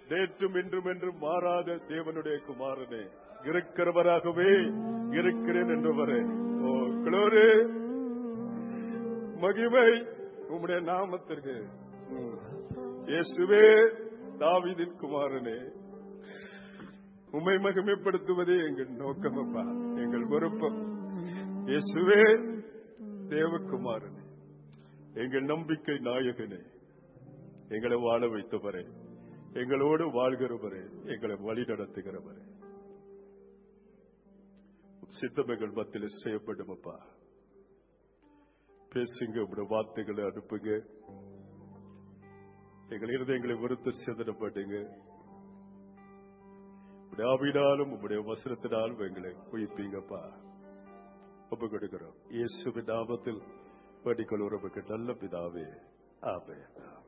நேற்றும் இன்றும் என்றும் மாறாத தேவனுடைய குமாரனே இருக்கிறவராகவே இருக்கிறேன் என்றவரே ஓ குளோரு மகிமை உம்முடைய நாமத்திற்கு ம். இயேசுவே தாவீதின் குமாரனே உம்மை மகிமைப்படுத்துவதே எங்கள் நோக்கம் அப்பா எங்கள் விருப்பம் இயேசுவே தேவகுமாரனே எங்கள் நம்பிக்கை நாயகனே எங்களை வாழ வைத்தவரே எங்களோடு வாழ்கிறவரே எங்களை வழி நடத்துகிறவரே சித்தமைகள் மத்தியில் செய்யப்படும் அப்பா பேசுங்க உங்களுடைய வார்த்தைகளை அனுப்புங்க எங்கள் இருதயங்களை வெறுத்து சிதறப்படுங்க உடைய ஆவினாலும் உங்களுடைய வசனத்தினாலும் எங்களை உயிர்ப்பீங்கப்பா ஒப்பு கொடுக்கிறோம் இயேசுவின் நாமத்தில் வேண்டிக்கொள் உறவுக்கு நல்ல பிதாவே ஆமே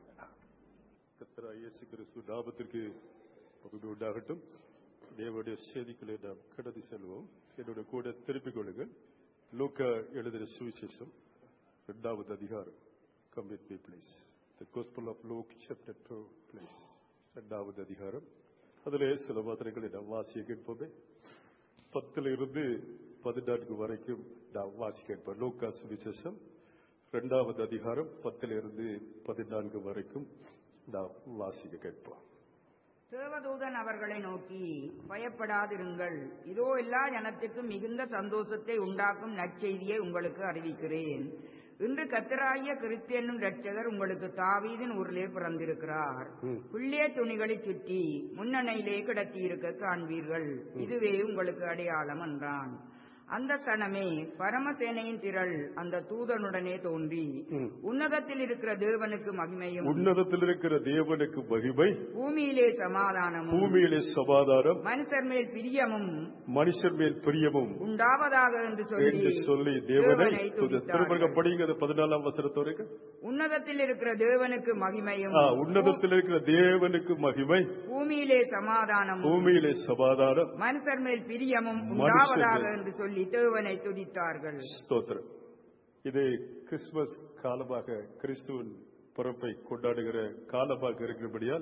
கத்தரா இயேசு கிறிஸ்து நாமத்திற்கு பகுதி உண்டாகட்டும் தேவனுடைய செய்திகளை நாம் கடந்து செல்வோம் என்னோட கூட திருப்பிக் கொள்ளுங்கள் லூக்கா எழுதின சுவிசேஷம் இரண்டாவது அதிகாரம் commit be place the gospel of Luke chapter two place இரண்டாவது அதிகாரம் அதிலே சில மாத்திரங்களை நாம் வாசிய கேட்போமே பத்துல இருந்து பதினான்கு வரைக்கும் நாம் வாசிக்க கேட்போம் லூக்கா சுவிசேஷம் இரண்டாவது அதிகாரம் பத்துல இருந்து பதினான்கு வரைக்கும் நாம் வாசிக்க கேட்போம் தேவதூதன் அவர்களை நோக்கி பயப்படாதிருங்கள் இதோ எல்லா ஜனத்திற்கும் மிகுந்த சந்தோஷத்தை உண்டாக்கும் நற்செய்தியை உங்களுக்கு அறிவிக்கிறேன் இன்று கத்தராகிய கிறிஸ்து என்னும் ரட்சகர் உங்களுக்கு தாவீதின் ஊரிலே பிறந்திருக்கிறார் ம். புள்ளிய துணிகளை சுற்றி முன்னணையிலே கிடத்தியிருக்க காண்பீர்கள் இதுவே உங்களுக்கு அடையாளம் என்றான் அந்த கணமே பரமசேனையின் திரள் அந்த தூதனுடனே தோன்றி ம். உன்னதத்தில் இருக்கிற தேவனுக்கு மகிமையும் உன்னதத்தில் இருக்கிற தேவனுக்கு மகிமை பூமியிலே சமாதானமும் பூமியிலே சமாதானம் மனுஷர் மேல் பிரியமும் மனுஷர் மேல் பிரியமும் உண்டாவதாக என்று சொல்லி என்று சொல்லி தேவனை துதித்தார்கள். திருமணம் படிங்க பதினாலாம் வசனத்தோடு உன்னதத்தில் இருக்கிற தேவனுக்கு மகிமையும் உன்னதத்தில் இருக்கிற தேவனுக்கு மகிமை பூமியிலே சமாதானமும் பூமியிலே சமாதானம் மனுஷர் மேல் பிரியமும் மனுஷர் உண்டாவதாக மேல். என்று சொல்லி தேவனை துதித்தார்கள் ஸ்தோத்திரம் இது கிறிஸ்துமஸ் காலமாக கிறிஸ்துவின் பிறப்பை கொண்டாடுகிற காலமாக இருக்கிறபடியால்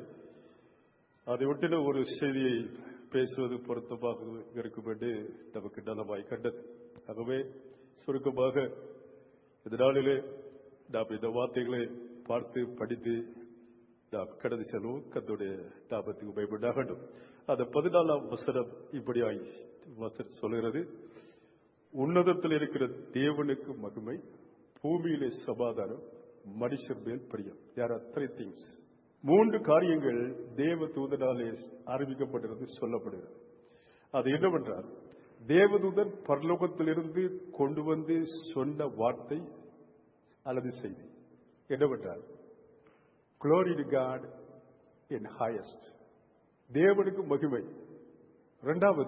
அதை ஒட்டின ஒரு செய்தியை பேசுவது பொருத்தமாக இருக்கும் என்று நமக்கு நலமாய் கண்டது ஆகவே சுருக்கமாக இந்த நாளிலே நாம் இந்த வார்த்தைகளை பார்த்து படித்து நாம் கடந்து செல்வோம் கத்துடைய லாபத்துக்கு பயப்படாகட்டும் அந்த பதினாலாம் வசனம் இப்படியாய் வசனம் சொல்கிறது உன்னதத்தில் இருக்கிற தேவனுக்கு மகிமை பூமியிலே சமாதானம் மனுஷர் மேல் பிரியம் யார் த்ரீ திங்ஸ் மூன்று காரியங்கள் தேவ தூதனாலே அறிவிக்கப்பட்டிருந்து சொல்லப்படுகிறது அது என்னவென்றால் தேவதூதன் பரலோகத்திலிருந்து கொண்டு வந்து சொன்ன வார்த்தை அல்லது செய்தி என்னவென்றால் glory to God in highest தேவனுக்கு மகிமை இரண்டாவது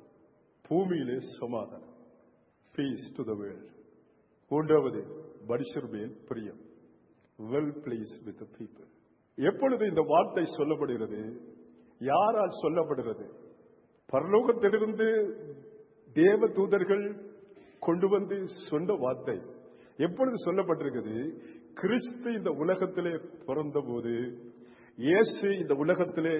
பூமியிலே சமாதானம் பீஸ் டு த வேர்ல்ட் மூன்றாவது மனுஷர் மேல் பிரியம் வெல் பிளீஸ் வித் பீப்புள் எப்பொழுது இந்த வார்த்தை சொல்லப்படுகிறது யாரால் சொல்லப்படுகிறது பரலோகத்திலிருந்து தேவ தூதர்கள் கொண்டு வந்து சொன்ன வார்த்தை எப்பொழுது சொல்லப்பட்டிருக்குது கிறிஸ்து இந்த உலகத்திலே பிறந்தபோது இயேசு இந்த உலகத்திலே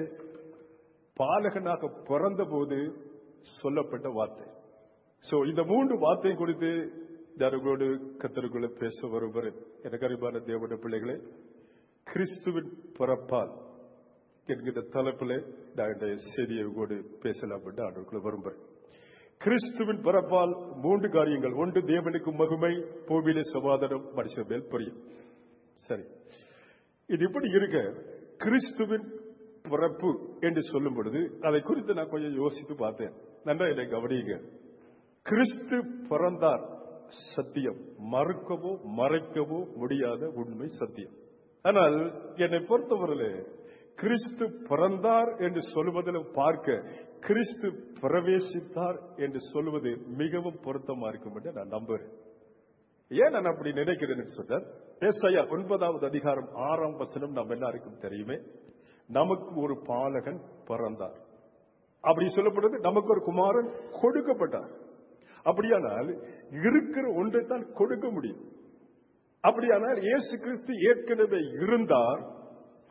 பாலகனாக பிறந்தபோது சொல்லப்பட்ட வார்த்தை சோ இந்த மூன்று வார்த்தை குறித்து யாரோடு கத்தருக்குள்ள பேச வருவர் எனக்கு அறிவான தேவன பிள்ளைகளே கிறிஸ்துவின் பிறப்பால் என்கிற தலைப்பில் நான் இந்த செய்தியை கூட பேசலாம் என்று ஆண்டவருக்குள்ள விரும்புகிறேன் கிறிஸ்துவின் பிறப்பால் மூன்று காரியங்கள் ஒன்று தேவனுக்கு மகிமை பூமியிலே சமாதானம் மனுஷன் மேல் புரியும் சரி இது இப்படி இருக்க கிறிஸ்துவின் பிறப்பு என்று சொல்லும் பொழுது அதை குறித்து நான் கொஞ்சம் யோசித்து பார்த்தேன் நன்றா என்னை கவனிங்க கிறிஸ்து பிறந்தார் சத்தியம் மறுக்கவோ மறைக்கவோ முடியாத உண்மை சத்தியம் ஆனால் என்னை பொறுத்தவரையிலே கிறிஸ்து பிறந்தார் என்று சொல்வதில் பார்க்க கிறிஸ்து பிரவேசித்தார் என்று சொல்வது மிகவும் பொருத்தமா இருக்கும் என்று நான் நம்புகிறேன் ஏன் நான் அப்படி நினைக்கிறேன்னு சொன்ன ஏசாயா ஒன்பதாவது அதிகாரம் ஆறாம் வசனம் நம்ம எல்லாருக்கும் தெரியுமே நமக்கு ஒரு பாலகன் பிறந்தார் அப்படி சொல்லப்படுது நமக்கு ஒரு குமாரன் கொடுக்கப்பட்டார் அப்படியானால் இருக்கிற ஒன்றை தான் கொடுக்க முடியும் அப்படியானால் இயேசு கிறிஸ்து ஏற்கனவே இருந்தார்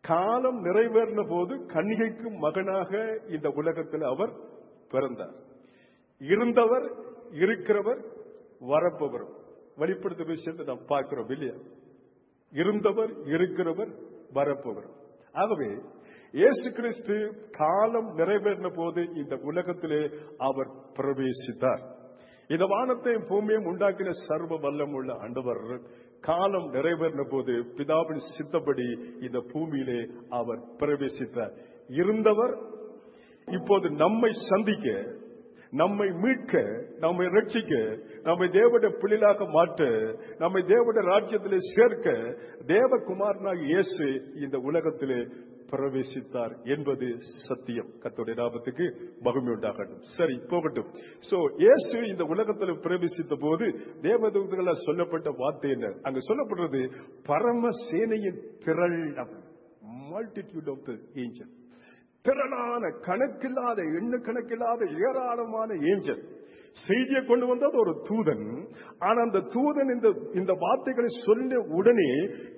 காலம் நிறைவேறின போது கன்னிகைக்கு மகனாக இந்த உலகத்தில் அவர் பிறந்தார் இருந்தவர் இருக்கிறவர் வரப்பவரும் வெளிப்படுத்த விஷயத்தை நாம் பார்க்கிறோம் இல்லையா இருந்தவர் இருக்கிறவர் வரப்பவர் ஆகவே இயேசு கிறிஸ்து காலம் நிறைவேறின போது இந்த உலகத்திலே அவர் பிரவேசித்தார் இந்த வானத்தையும் பூமியையும் உண்டாக்கின சர்வ வல்லமுள்ள ஆண்டவர் காலம் நிறைவேறின போது பிதாவின் சித்தப்படி இந்த பூமியிலே அவர் பிரவேசித்தார் இருந்தவர் இப்போது நம்மை சந்திக்க நம்மை மீட்க நம்மை ரட்சிக்க நம்மை தேவடைய பிள்ளைகளாக மாற்ற நம்மை தேவடைய ராஜ்யத்திலே சேர்க்க தேவகுமாரனாக இயேசு இந்த உலகத்திலே பிரவேசித்தார் என்பது சத்தியம் கத்தோடைய லாபத்துக்கு மகிமை உண்டாகட்டும் சரி போகட்டும் சோ இயேசு இந்த உலகத்தில் பிரவேசித்த போது தேவதூதர்கள சொல்லப்பட்ட வார்த்தை என்ன அங்க சொல்லப்படுறது பரம சேனையின் திரள் மல்டிடியூட் ஆஃப் த ஏஞ்சல் திரளான கணக்கில்லாத எண்ணு கணக்கில்லாத ஏராளமான ஏஞ்சல் செய்தியை கொண்டு வந்தது ஒரு தூதன் ஆனா அந்த தூதன் இந்த இந்த வார்த்தைகளை சொல்ல உடனே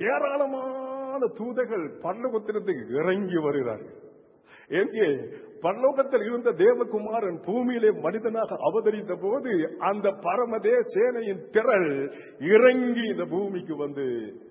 ஏராளமான தூதர்கள் பரலோகத்திலிருந்து இறங்கி வருகிறார்கள் எங்கே பரலோகத்தில் இருந்த தேவகுமாரன் பூமியிலே மனிதனாக அவதரித்த போது அந்த பரமதே சேனையின் திரள் இறங்கி இந்த பூமிக்கு வந்து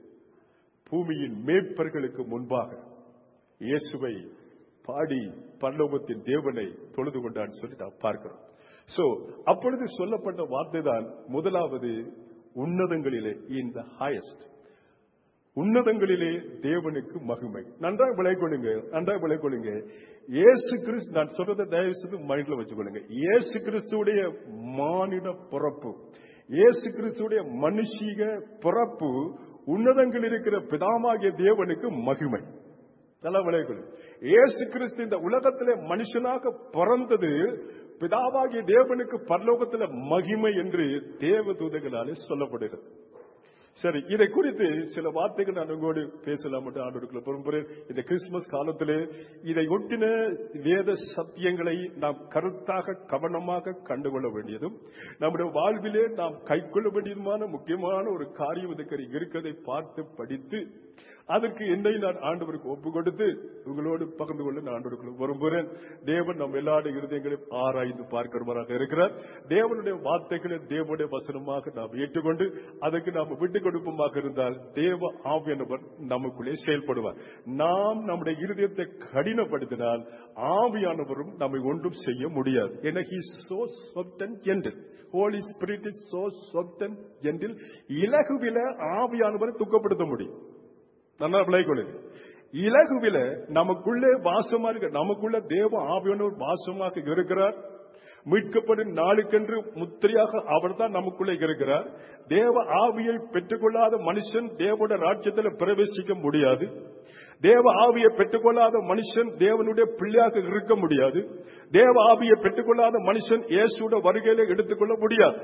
பூமியின் மேய்ப்பர்களுக்கு முன்பாக இயேசுவை பாடி பரலோகத்தின் தேவனை தொழுது கொண்டான்னு சொல்லி நாம் பார்க்கிறோம் சோ அப்பொழுது சொல்லப்பட்ட வார்த்தை தான் முதலாவது உன்னதங்களிலே இந்த ஹையஸ்ட் உன்னதங்களிலே தேவனுக்கு மகிமை நன்றாக விளைக்கொள்ளுங்க நன்றாக விளைக்கொள்ளுங்க இயேசு கிறிஸ்து நான் சொல்றதை தயவு செய்து மைண்ட்ல வச்சுக்கொள்ளுங்க இயேசு கிறிஸ்துடைய மானிட பிறப்பு இயேசு கிறிஸ்துடைய மனுஷீக பிறப்பு உன்னதங்கள் இருக்கிற பிதாமாகிய தேவனுக்கு மகிமை நல்லா விளைவுகள் இயேசு கிறிஸ்து இந்த உலகத்திலே மனுஷனாக பிறந்தது பிதாவாகிய தேவனுக்கு பரலோகத்தில மகிமை என்று தேவ தூதர்களாலே சொல்லப்படுகிறது சரி இதை குறித்து சில வார்த்தைகள் நான் உங்களோடு பேசலாம் என்று ஆண்டோருக்குள்ள பொறுப்புறேன் இந்த கிறிஸ்துமஸ் காலத்திலே இதை ஒட்டின வேத சத்தியங்களை நாம் கருத்தாக கவனமாக கண்டுகொள்ள வேண்டியதும் நம்முடைய வாழ்விலே நாம் கைக்கொள்ள வேண்டியதுமான முக்கியமான ஒரு காரியம் இதுக்கு இருக்கிறதை பார்த்து படித்து அதற்கு என்னை நான் ஆண்டவருக்கு ஒப்பு கொடுத்து உங்களோடு பகிர்ந்து கொள்ள நான் ஆண்டவருக்குள்ள விரும்புகிறேன் தேவன் நம் எல்லாருடைய இருதயங்களையும் ஆராய்ந்து பார்க்கிறவராக இருக்கிறார் தேவனுடைய வார்த்தைகளை தேவனுடைய வசனமாக நாம் ஏற்றுக்கொண்டு அதற்கு நாம் விட்டுக் கொடுப்போமாக இருந்தால் தேவ ஆவியானவர் நமக்குள்ளே செயல்படுவார் நாம் நம்முடைய இருதயத்தை கடினப்படுத்தினால் ஆவியானவரும் நம்மை ஒன்றும் செய்ய முடியாது என ஹி சோ சொத்தன் என்று ஹோலி ஸ்பிரிட் இஸ் சோ சொத்தன் என்றில் இலகுவில ஆவியானவரை துக்கப்படுத்த முடியும் நல்லா விளைகொள்ளுங்க இலகுவில நமக்குள்ளே வாசமா இருக்க நமக்குள்ள தேவ ஆவியானவர் வாசமாக இருக்கிறார் மீட்கப்படும் நாளுக்கென்று முத்திரையாக அவர் தான் நமக்குள்ளே இருக்கிறார் தேவ ஆவியை பெற்றுக்கொள்ளாத மனுஷன் தேவோட ராஜ்யத்தில் பிரவேசிக்க முடியாது தேவ ஆவியை பெற்றுக்கொள்ளாத மனுஷன் தேவனுடைய பிள்ளையாக இருக்க முடியாது தேவ ஆவியை பெற்றுக்கொள்ளாத மனுஷன் இயேசுட வருகையில எடுத்துக்கொள்ள முடியாது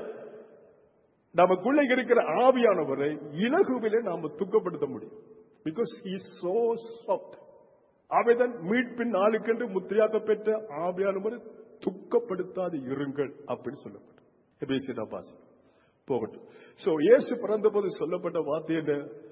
நமக்குள்ள இருக்கிற ஆவியானவரை இலகுவிலே நாம துக்கப்படுத்த முடியும் பிகாஸ் இஸ் சோ சாஃப்ட் அவைதான் மீட்பின் நாளுக்கென்று முத்திரையாக பெற்ற ஆவியானவரை துக்கப்படுத்தாது இருங்கள் அப்படின்னு சொல்லப்படும் போகட்டும் சோ இயேசு பிறந்த போது சொல்லப்பட்ட வார்த்தை என்ன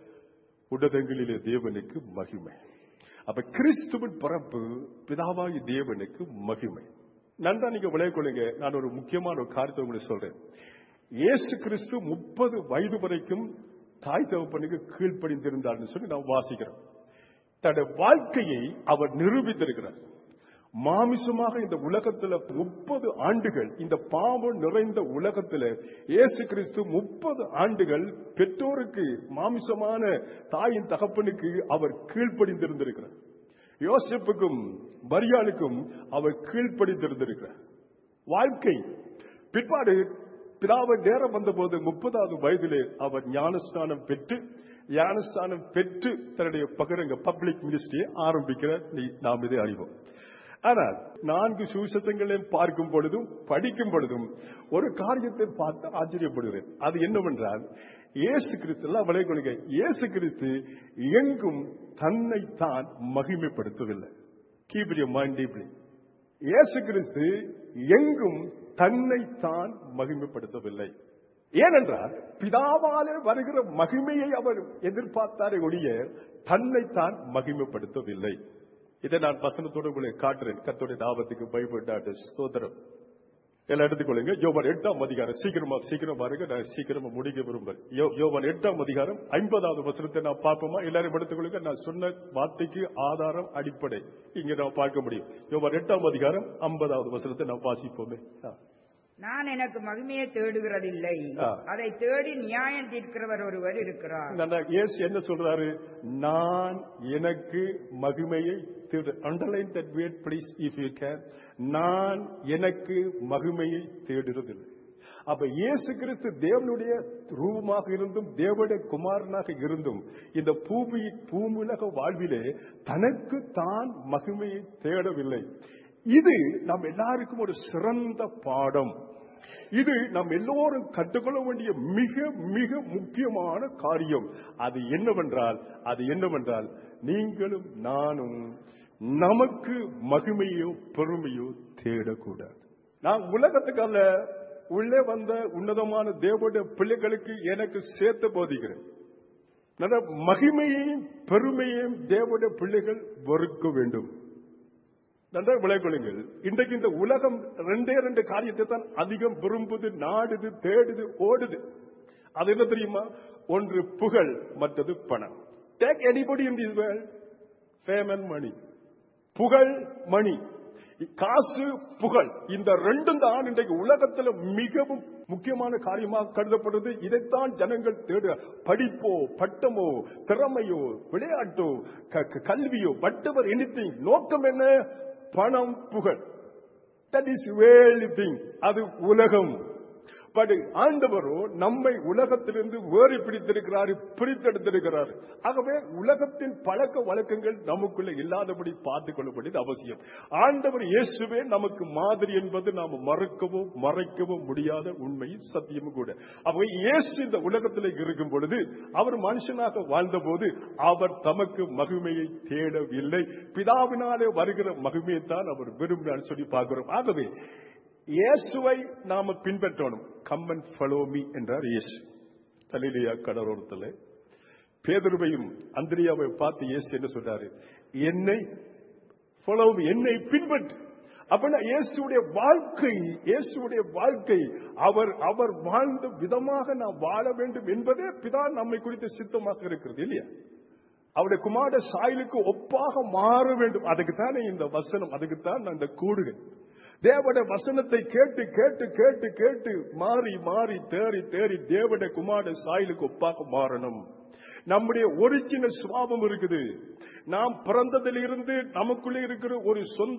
உடதங்களிலே தேவனுக்கு மகிமை அப்ப கிறிஸ்துவின் பிறப்பு பிதாவாகி தேவனுக்கு மகிமை நன்றா நீங்க விளையக்கொள்ளுங்க நான் ஒரு முக்கியமான ஒரு காரியத்தை உங்களுக்கு சொல்றேன் இயேசு கிறிஸ்து முப்பது வயது வரைக்கும் தாய் தகப்பனுக்கு கீழ்ப்படிந்திருந்தார்னு சொல்லி நாம் வாசிக்கிறோம் தன்னுடைய வாழ்க்கையை அவர் நிரூபித்திருக்கிறார் மாமிசமாக இந்த உலகத்துல முப்பது ஆண்டுகள் இந்த பாவம் நிறைந்த உலகத்துல இயேசு கிறிஸ்து முப்பது ஆண்டுகள் பெற்றோருக்கு மாமிசமான தாயின் தகப்பனுக்கு அவர் கீழ்ப்படிந்திருந்திருக்கிறார் யோசிப்புக்கும் மரியாளுக்கும் அவர் கீழ்ப்படிந்திருந்திருக்கிறார் வாழ்க்கை பிற்பாடு பிதாவை நேரம் வந்தபோது முப்பதாவது வயதிலே அவர் ஞானஸ்தானம் பெற்று ஞானஸ்தானம் பெற்று தன்னுடைய பகிரங்க பப்ளிக் மினிஸ்ட்ரியை ஆரம்பிக்கிறார் நாம் இதை அறிவோம் ஆனால் நான்கு சுவிசேஷங்களையும் பார்க்கும் பொழுதும் படிக்கும் பொழுதும் ஒரு காரியத்தை பார்த்து ஆச்சரியப்படுகிறேன் அது என்னவென்றால் இயேசு கிறிஸ்து எல்லாம் விளையாடுங்க இயேசு கிறிஸ்து எங்கும் தன்னைத்தான் மகிமைப்படுத்தவில்லை கீப் யூர் மைண்ட் டீப்லி இயேசு கிறிஸ்து எங்கும் தன்னைத்தான் மகிமைப்படுத்தவில்லை ஏனென்றால் பிதாவாலே வருகிற மகிமையை அவர் எதிர்பார்த்தாரே ஒழிய தன்னைத்தான் மகிமைப்படுத்தவில்லை இதை நான் வசனத்தோடு உங்களுக்கு காட்டுறேன் கத்தோடைய தாபத்துக்கு பயப்பட்டாட்டு ஸ்தோத்திரம் எல்லாம் எடுத்துக்கொள்ளுங்க யோவான் எட்டாம் அதிகாரம் சீக்கிரமா சீக்கிரம் பாருங்க நான் சீக்கிரமா முடிக்க விரும்புறேன் யோ- யோவான் எட்டாம் அதிகாரம் ஐம்பதாவது வசனத்தை நான் பார்ப்போமா எல்லாரும் எடுத்துக்கொள்ளுங்க நான் சொன்ன வார்த்தைக்கு ஆதாரம் அடிப்படை இங்க நான் பார்க்க முடியும் யோவான் எட்டாம் அதிகாரம் ஐம்பதாவது வசனத்தை நான் வாசிப்போமே ஆ. நான் எனக்கு மகிமையை தேடுகிறதில்லை ஆ. அதை தேடி நியாயம் தீர்க்கிறவர் ஒருவர் இருக்கிறார் நல்லா இயேசு என்ன சொல்றாரு நான் எனக்கு மகிமையை underline that word please if you can நான் எனக்கு மகிமையை தேடுறதில்லை அப்ப இயேசு கிறிஸ்து தேவனுடைய ரூபமாக இருந்தும் தேவனுடைய குமாரனாக இருந்தும் இந்த பூமி பூமுலக வாழ்விலே தனக்கு தான் மகிமையை தேடவில்லை இது நம் எல்லாருக்கும் ஒரு சிறந்த பாடம் இது நாம் எல்லோரும் கற்றுக்கொள்ள வேண்டிய மிக மிக முக்கியமான காரியம் அது என்னவென்றால் அது என்னவென்றால் நீங்களும் நானும் நமக்கு மகிமையோ பெருமையோ தேடக்கூடாது நான் உலகத்துக்கு அல்ல உள்ளே வந்த உன்னதமான தேவனுடைய பிள்ளைகளுக்கு எனக்கு சேர்த்து போதிக்கிறேன் நல்ல மகிமையையும் பெருமையையும் தேவனுடைய பிள்ளைகள் வெறுக்க வேண்டும் நன்றாக விளைக்கொள்ளுங்கள் இன்றைக்கு இந்த உலகம் ரெண்டே ரெண்டு காரியத்தை தான் அதிகம் விரும்புது நாடுது தேடுது ஓடுது அது என்ன தெரியுமா ஒன்று புகழ் மற்றது பணம் take anybody in this world fame and money புகழ் மணி காசு புகழ் இந்த ரெண்டும் தான் இன்றைக்கு உலகத்துல மிகவும் முக்கியமான காரியமாக கருதப்படுது இதைத்தான் ஜனங்கள் தேடு படிப்போ பட்டமோ திறமையோ விளையாட்டோ க- க- கல்வியோ வட்டவர் எனிதிங் நோக்கம் என்ன பணம் புகழ் தட் இஸ் வேலி திங் அது உலகம் பட் ஆண்டவரோ நம்மை உலகத்திலிருந்து வேறு பிடித்திருக்கிறார் பிரித்தெடுத்திருக்கிறார் ஆகவே உலகத்தின் பழக்க வழக்கங்கள் நமக்குள்ள இல்லாதபடி பார்த்துக் கொள்ள வேண்டியது அவசியம் ஆண்டவர் இயேசுவே நமக்கு மாதிரி என்பது நாம மறக்கவோ மறைக்கவோ முடியாத உண்மை சத்தியமும் கூட அப்ப இயேசு இந்த உலகத்தில் இருக்கும் பொழுது அவர் மனுஷனாக வாழ்ந்தபோது அவர் தமக்கு மகிமையை தேடவில்லை பிதாவினாலே வருகிற மகிமையைத்தான் அவர் விரும்பினார் சொல்லி பார்க்கிறோம் ஆகவே இயேசுவை நாம பின்பற்றணும் கம்மன் ஃபாலோ மீ என்றார் இயேசு கலிலியா கடலோரத்தில் பேதுருவையும் அந்திரியாவை பார்த்து இயேசு என்ன சொல்றாரு என்னை follow me என்னை பின்பற்று அப்படின்னா இயேசுடைய வாழ்க்கை இயேசுடைய வாழ்க்கை அவர் அவர் வாழ்ந்த விதமாக நாம் வாழ வேண்டும் என்பதே பிதா நம்மை குறித்த சித்தமாக இருக்கிறது இல்லையா அவருடைய குமார சாயலுக்கு ஒப்பாக மாற வேண்டும் அதுக்கு தானே இந்த வசனம் அதுக்கு தான் அந்த கூடுகை தேவட வசனத்தை கேட்டு கேட்டு கேட்டு கேட்டு மாறி மாறி தேறி தேறி தேவட குமார சாயலுக்கு ஒப்பாக மாறணும் நம்முடைய ஒரிஜினல் சுவாபம் இருக்குது நாம் பிறந்ததிலிருந்து நமக்குள்ளே இருக்கிற ஒரு சொந்த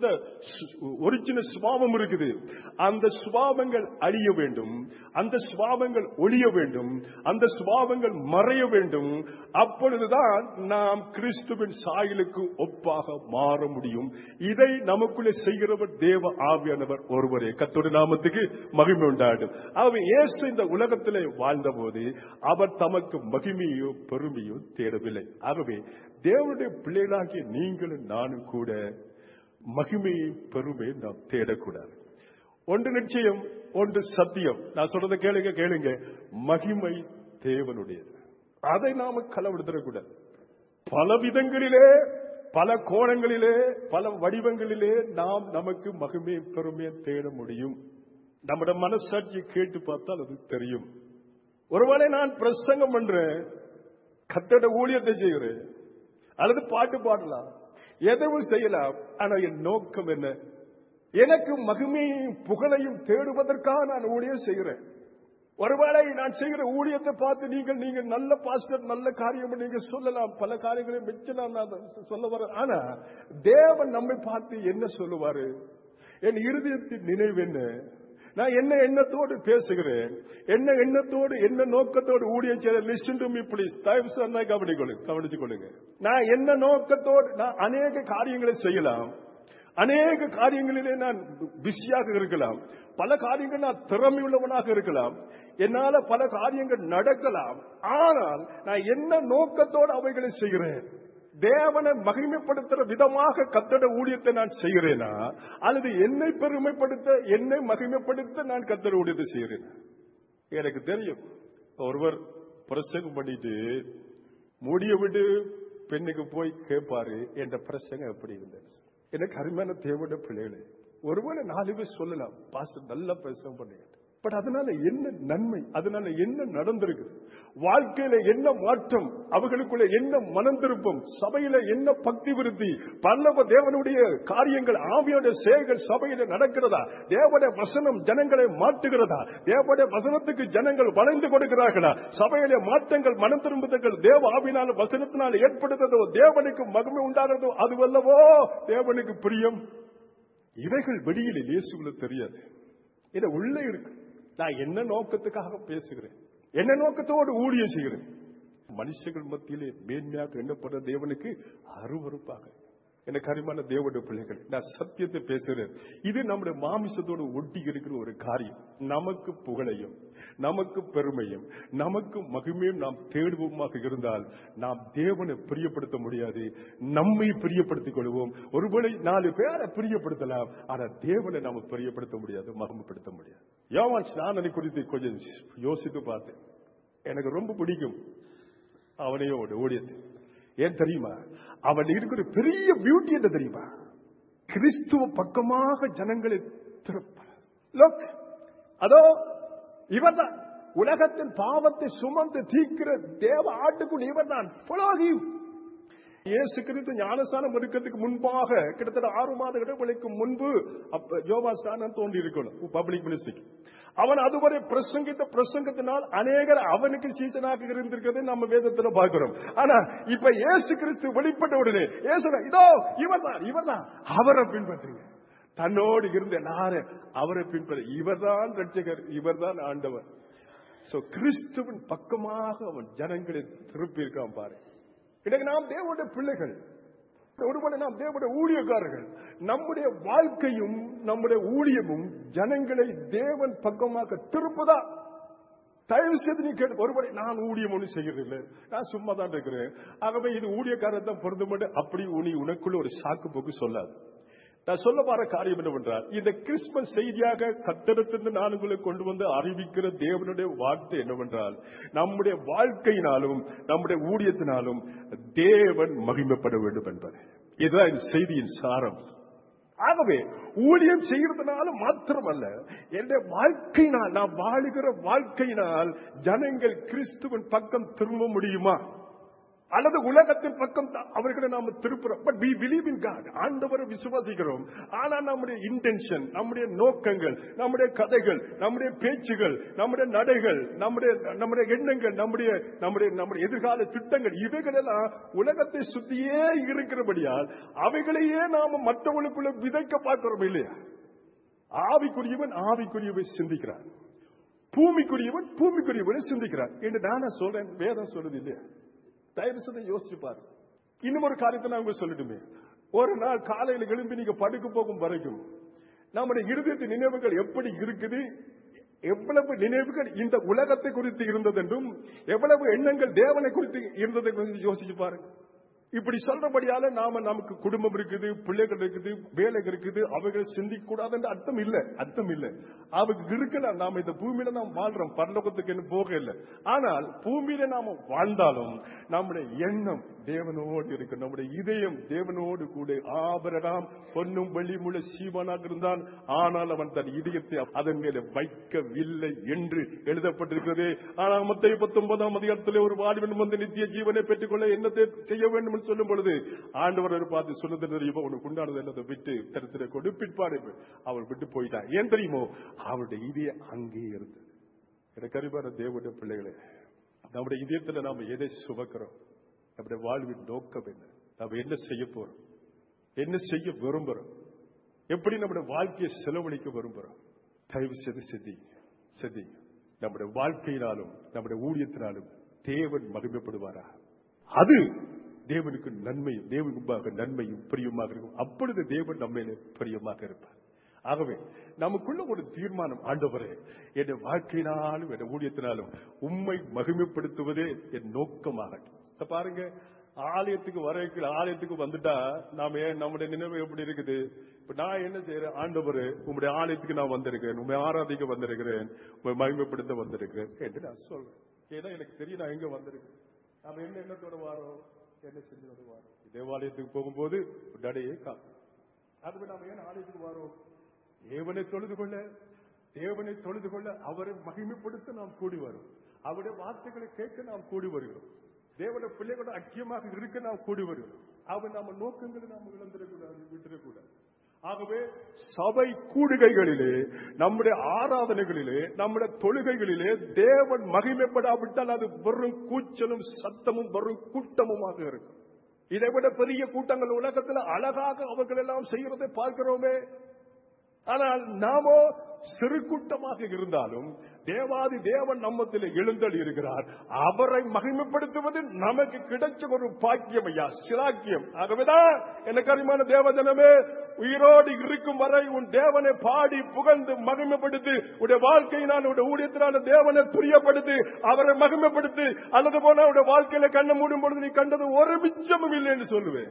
ஒரிஜினல் சுபாவம் இருக்குது அந்த சுபாவங்கள் அழிய வேண்டும் அந்த சுபாவங்கள் ஒழிய வேண்டும் அந்த சுபாவங்கள் மறைய வேண்டும் அப்பொழுதுதான் நாம் கிறிஸ்துவின் சாயலுக்கு ஒப்பாக மாற முடியும் இதை நமக்குள்ளே செய்கிறவர் தேவ ஆவியானவர் ஒருவரே கத்தோட நாமத்துக்கு மகிமை உண்டாடும் ஆகவே இயேசு இந்த உலகத்திலே வாழ்ந்தபோது அவர் தமக்கு மகிமையோ பெருமையோ தேடவில்லை ஆகவே தேவனுடைய பிள்ளைகளாகிய நீங்களும் நானும் கூட மகிமையை பெருமை நாம் தேடக்கூடாது ஒன்று நிச்சயம் ஒன்று சத்தியம் நான் சொல்றதை கேளுங்க கேளுங்க மகிமை தேவனுடையது அதை நாம களவெடுத்துடக்கூடாது பல விதங்களிலே பல கோணங்களிலே பல வடிவங்களிலே நாம் நமக்கு மகிமை பெருமையை தேட முடியும் நம்முடைய மனசாட்சியை கேட்டு பார்த்தால் அது தெரியும் ஒருவேளை நான் பிரசங்கம் பண்றேன் கட்டட ஊழியத்தை செய்கிறேன் அல்லது பாட்டு பாடலாம் எதுவும் செய்யலாம் ஆனா என் நோக்கம் என்ன எனக்கு மகிமையையும் புகழையும் தேடுவதற்காக நான் ஊழியம் செய்கிறேன் ஒருவேளை நான் செய்கிற ஊழியத்தை பார்த்து நீங்கள் நீங்க நல்ல பாஸ்டர் நல்ல காரியம் நீங்க சொல்லலாம் பல காரியங்களை மெச்சலாம் நான் சொல்ல வர ஆனா தேவன் நம்மை பார்த்து என்ன சொல்லுவாரு என் இருதயத்தின் நினைவு என்ன நான் என்ன எண்ணத்தோடு பேசுகிறேன் என்ன எண்ணத்தோடு என்ன நோக்கத்தோடு ஊழியம் செய்ய லிஸ்டன் டு மீ ப்ளீஸ் தயவு சொன்னா கவனிக்கொள்ளுங்க கவனிச்சு கொள்ளுங்க நான் என்ன நோக்கத்தோடு நான் அநேக காரியங்களை செய்யலாம் அநேக காரியங்களிலே நான் பிஸியாக இருக்கலாம் பல காரியங்கள் நான் திறமையுள்ளவனாக இருக்கலாம் என்னால பல காரியங்கள் நடக்கலாம் ஆனால் நான் என்ன நோக்கத்தோடு அவைகளை செய்கிறேன் தேவனை மகிமைப்படுத்துற விதமாக கத்தட ஊழியத்தை நான் செய்கிறேனா அல்லது என்னை பெருமைப்படுத்த என்னை மகிமைப்படுத்த நான் கத்தட ஊழியத்தை செய்கிறேன் எனக்கு தெரியும் ஒருவர் பிரசங்கம் பண்ணிட்டு முடிய விட்டு பெண்ணுக்கு போய் கேட்பாரு என்ற பிரசங்கம் எப்படி இருந்தது எனக்கு அருமையான தேவையான பிள்ளைகளே ஒருவேளை நாலு பேர் சொல்லலாம் பாஸ்டர் நல்லா பிரசங்கம் பண்ணுங்க பட் அதனால என்ன நன்மை அதனால என்ன நடந்திருக்கு வாழ்க்கையில என்ன மாற்றம் அவர்களுக்குள்ள என்ன மனம் திருப்பம் சபையில என்ன பக்தி விருத்தி பல்லவ தேவனுடைய காரியங்கள் ஆவியோட செயல்கள் சபையில நடக்கிறதா தேவனுடைய வசனம் ஜனங்களை மாற்றுகிறதா தேவனுடைய வசனத்துக்கு ஜனங்கள் வளைந்து கொடுக்கிறார்களா சபையில மாற்றங்கள் மனம் திரும்புதல்கள் தேவ ஆவினால் வசனத்தினால் ஏற்படுத்ததோ தேவனுக்கு மகிமை உண்டாகிறதோ அதுவல்லவோ தேவனுக்கு பிரியம் இவைகள் வெளியில் இயேசுல தெரியாது இதை உள்ளே இருக்கு நான் என்ன நோக்கத்துக்காக பேசுகிறேன் என்ன நோக்கத்தோடு ஊழியம் செய்கிறேன் மனுஷர்கள் மத்தியிலே மேன்மையாக எண்ணப்படுற தேவனுக்கு அருவருப்பாக எனக்கு அருமான தேவனுடைய பிள்ளைகள் நான் சத்தியத்தை பேசுகிறேன் இது நம்முடைய மாமிசத்தோடு ஒட்டி இருக்கிற ஒரு காரியம் நமக்கு புகழையும் நமக்கு பெருமையும் நமக்கு மகிமையும் நாம் தேடுவோமாக இருந்தால் நாம் தேவனை பிரியப்படுத்த முடியாது நம்மை பிரியப்படுத்திக் கொள்வோம் ஒருவேளை நாலு பேரை பிரியப்படுத்தலாம் ஆனா தேவனை நாம பிரியப்படுத்த முடியாது மகிமைப்படுத்த முடியாது யோவான் ஸ்நானனை குறித்து கொஞ்சம் யோசித்து பார்த்தேன் எனக்கு ரொம்ப பிடிக்கும் அவனையோட ஊழியத்தை ஏன் தெரியுமா அவன் இருக்கிற பெரிய பியூட்டி என்ன தெரியுமா கிறிஸ்துவ பக்கமாக ஜனங்களை திருப்ப Look, அதோ இவர்தான் உலகத்தின் பாவத்தை சுமந்து தீர்க்கிற தேவ ஆட்டுக்குள் இவர்தான் Follow him. இயேசு கிறிஸ்து ஞானஸ்தானம் எடுக்கிறதுக்கு முன்பாக கிட்டத்தட்ட ஆறு மாத இடைவெளிக்கு முன்பு அப்ப யோவா ஸ்தானம் தோன்றி இருக்கணும் பப்ளிக் மினிஸ்ட்ரிக்கு அவன் அதுவரை பிரசங்கித்த பிரசங்கத்தினால் அநேகர் அவனுக்கு சீசனாக இருந்திருக்கிறதை நம்ம வேதத்துல பார்க்கிறோம் ஆனா இப்ப இயேசு கிறிஸ்து வெளிப்பட்ட உடனே இயேசு இதோ இவர்தான் இவர்தான் அவரை பின்பற்றுங்க தன்னோடு இருந்த எல்லாரும் அவரை பின்பற்ற இவர்தான் ரட்சகர் இவர்தான் ஆண்டவர் சோ கிறிஸ்துவின் பக்கமாக அவன் ஜனங்களை திருப்பி இருக்கான் பாரு இன்னைக்கு நாம் தேவனுடைய பிள்ளைகள் ஒருவனை நாம் தேவனுடைய ஊழியக்காரர்கள் நம்முடைய வாழ்க்கையும் நம்முடைய ஊழியமும் ஜனங்களை தேவன் பக்கமாக திருப்பதா தயவு செய்து நீ கேட்டு ஒருவரை நான் ஊழியம் ஒன்றும் செய்யறதில்லை நான் சும்மா தான் இருக்கிறேன் ஆகவே இது ஊழியக்காரர் தான் பொருந்த மாட்டேன் அப்படி உனி உனக்குள்ள ஒரு சாக்கு போக்கு சொல்லாது நான் சொல்ல வர காரியம் என்னவென்றால் இந்த கிறிஸ்துமஸ் செய்தியாக கட்டடத்திலிருந்து நான் உங்களை கொண்டு வந்து அறிவிக்கிற தேவனுடைய வார்த்தை என்னவென்றால் நம்முடைய வாழ்க்கையினாலும் நம்முடைய ஊழியத்தினாலும் தேவன் மகிமைப்பட வேண்டும் என்பது இதுதான் இந்த செய்தியின் சாரம் ஆகவே ஊழியம் செய்யறதுனால மாத்திரமல்ல என்னுடைய வாழ்க்கையினால் நான் வாழுகிற வாழ்க்கையினால் ஜனங்கள் கிறிஸ்துவின் பக்கம் திரும்ப முடியுமா அல்லது உலகத்தின் பக்கம் தான் அவர்களை நாம திருப்புறோம் but we believe in God ஆண்டவரை விசுவாசிக்கிறோம் ஆனா நம்முடைய இன்டென்ஷன் நம்முடைய நோக்கங்கள் நம்முடைய கதைகள் நம்முடைய பேச்சுகள் நம்முடைய நடைகள் நம்முடைய நம்முடைய எண்ணங்கள் நம்முடைய நம்முடைய நம்முடைய எதிர்கால திட்டங்கள் இவைகள் எல்லாம் உலகத்தை சுத்தியே இருக்கிறபடியால் அவைகளையே நாம மற்றவர்களுக்குள்ள விதைக்க பார்க்கிறோம் இல்லையா ஆவிக்குரியவன் ஆவிக்குரியவை சிந்திக்கிறான் பூமிக்குரியவன் பூமிக்குரியவனை சிந்திக்கிறான் என்று நானா சொல்றேன் வேதம் சொல்றது இல்லையா தயவு செய்து யோசிச்சு பாரு இன்னும் ஒரு காரியத்தை நான் உங்களுக்கு சொல்லட்டுமே ஒரு நாள் காலையில் எழும்பி நீங்க படுக்க போகும் வரைக்கும் நம்முடைய இருதயத்தின் நினைவுகள் எப்படி இருக்குது எவ்வளவு நினைவுகள் இந்த உலகத்தை குறித்து இருந்தது என்றும் எவ்வளவு எண்ணங்கள் தேவனை குறித்து இருந்ததை குறித்து யோசிச்சு பாருங்க இப்படி சொல்றபடியால நாம நமக்கு குடும்பம் இருக்குது பிள்ளைகள் இருக்குது வேலை இருக்குது அவைகள் சிந்திக்க கூடாது என்று அர்த்தம் இல்ல அர்த்தம் இல்ல அவங்க இருக்கலாம் நாம இந்த பூமியில நாம் வாழ்றோம் பரலோகத்துக்கு என்ன போக இல்லை ஆனால் பூமியில நாம வாழ்ந்தாலும் நம்முடைய எண்ணம் தேவனோடு இருக்கு நம்முடைய இதயம் தேவனோடு கூட ஆபரடாம் பொன்னும் வெளிமுள்ள சீவனாக இருந்தான் ஆனால் அவன் தன் இதயத்தை அதன் மேல வைக்கவில்லை என்று எழுதப்பட்டிருக்கிறது ஆனால் மத்திய பத்தொன்பதாம் அதிகாரத்திலே ஒரு வாழ்வின் வந்து நித்திய ஜீவனை பெற்றுக்கொள்ள என்னத்தை செய்ய வேண்டும் என்று சொல்லும் பொழுது ஆண்டவர் பார்த்து சொன்னது தெரியுமோ உனக்கு உண்டானது என்னதை விட்டு தரத்தில கொண்டு பிற்பாடு அவள் விட்டு போயிட்டான் ஏன் தெரியுமோ அவருடைய இதய அங்கே இருந்தது எனக்கு அறிவான தேவனுடைய பிள்ளைகளே நம்முடைய இதயத்துல நாம எதை சுமக்கிறோம் நம்முடைய வாழ்வின் நோக்கம் என்ன நாம என்ன செய்ய போறோம் என்ன செய்ய விரும்புறோம் எப்படி நம்முடைய வாழ்க்கையை செலவழிக்க விரும்புறோம் தயவு செய்து சிந்திங்க சிந்திங்க நம்முடைய வாழ்க்கையினாலும் நம்முடைய ஊழியத்தினாலும் தேவன் மகிமைப்படுவாரா அது தேவனுக்கு நன்மையும் தேவனுக்கு முன்பாக நன்மையும் பிரியமாக இருக்கும் அப்பொழுது தேவன் நம்மையில பிரியமாக இருப்பார் ஆகவே நமக்குள்ள ஒரு தீர்மானம் ஆண்டவரே என் வாழ்க்கையினாலும் என் ஊழியத்தினாலும் உண்மை மகிமைப்படுத்துவதே என் நோக்கமாகட்டும் இப்ப பாருங்க ஆலயத்துக்கு வரைக்கு ஆலயத்துக்கு வந்துட்டா நாம ஏன் நம்முடைய நினைவு எப்படி இருக்குது இப்ப நான் என்ன செய்யறேன் ஆண்டவர் உங்களுடைய ஆலயத்துக்கு நான் வந்திருக்கிறேன் உண்மை ஆராதிக்க வந்திருக்கிறேன் உண்மை மகிமைப்படுத்த வந்திருக்கிறேன் என்று நான் சொல்றேன் ஏன்னா எனக்கு தெரியும் நான் எங்க வந்திருக்கேன் நாம என்ன எண்ணத்தோட வாரோம் என்ன செஞ்சோட வாரோம் தேவாலயத்துக்கு போகும்போது நடையே காக்கும் ஆகவே நாம ஏன் ஆலயத்துக்கு வரோம் தேவனை தொழுது கொள்ள தேவனை தொழுது கொள்ள அவரை மகிமைப்படுத்த நாம் கூடி வரும் அவருடைய வார்த்தைகளை கேட்க நாம் கூடி வருகிறோம் தேவனுடைய பிள்ளைகளோட ஐக்கியமாக இருக்க நாம் கூடி வருகிறோம் அவர் நாம நோக்கங்களை நாம் இழந்துடக்கூடாது விட்டுடக்கூடாது ஆகவே சபை கூடுகைகளிலே நம்முடைய ஆராதனைகளிலே நம்முடைய தொழுகைகளிலே தேவன் மகிமைப்படாவிட்டால் அது வெறும் கூச்சலும் சத்தமும் வெறும் கூட்டமுமாக இருக்கும் இதை விட பெரிய கூட்டங்கள் உலகத்தில் அழகாக அவர்கள் எல்லாம் செய்கிறதை பார்க்கிறோமே ஆனால் நாமோ சிறு கூட்டமாக இருந்தாலும் தேவாதி தேவன் நம்மத்தில் எழுந்தல் இருக்கிறார் அவரை மகிமைப்படுத்துவது நமக்கு கிடைச்ச ஒரு பாக்கியம் ஐயா சிலாக்கியம் ஆகவேதான் எனக்கு அருமையான தேவஜனமே உயிரோடு இருக்கும் வரை உன் தேவனை பாடி புகழ்ந்து மகிமைப்படுத்தி உடைய வாழ்க்கையினால் உடைய ஊழியத்தினால தேவனை பிரியப்படுத்தி அவரை மகிமைப்படுத்தி அல்லது போனா உடைய வாழ்க்கையில கண்ணை மூடும் பொழுது நீ கண்டது ஒரு மிச்சமும் இல்லை என்று சொல்லுவேன்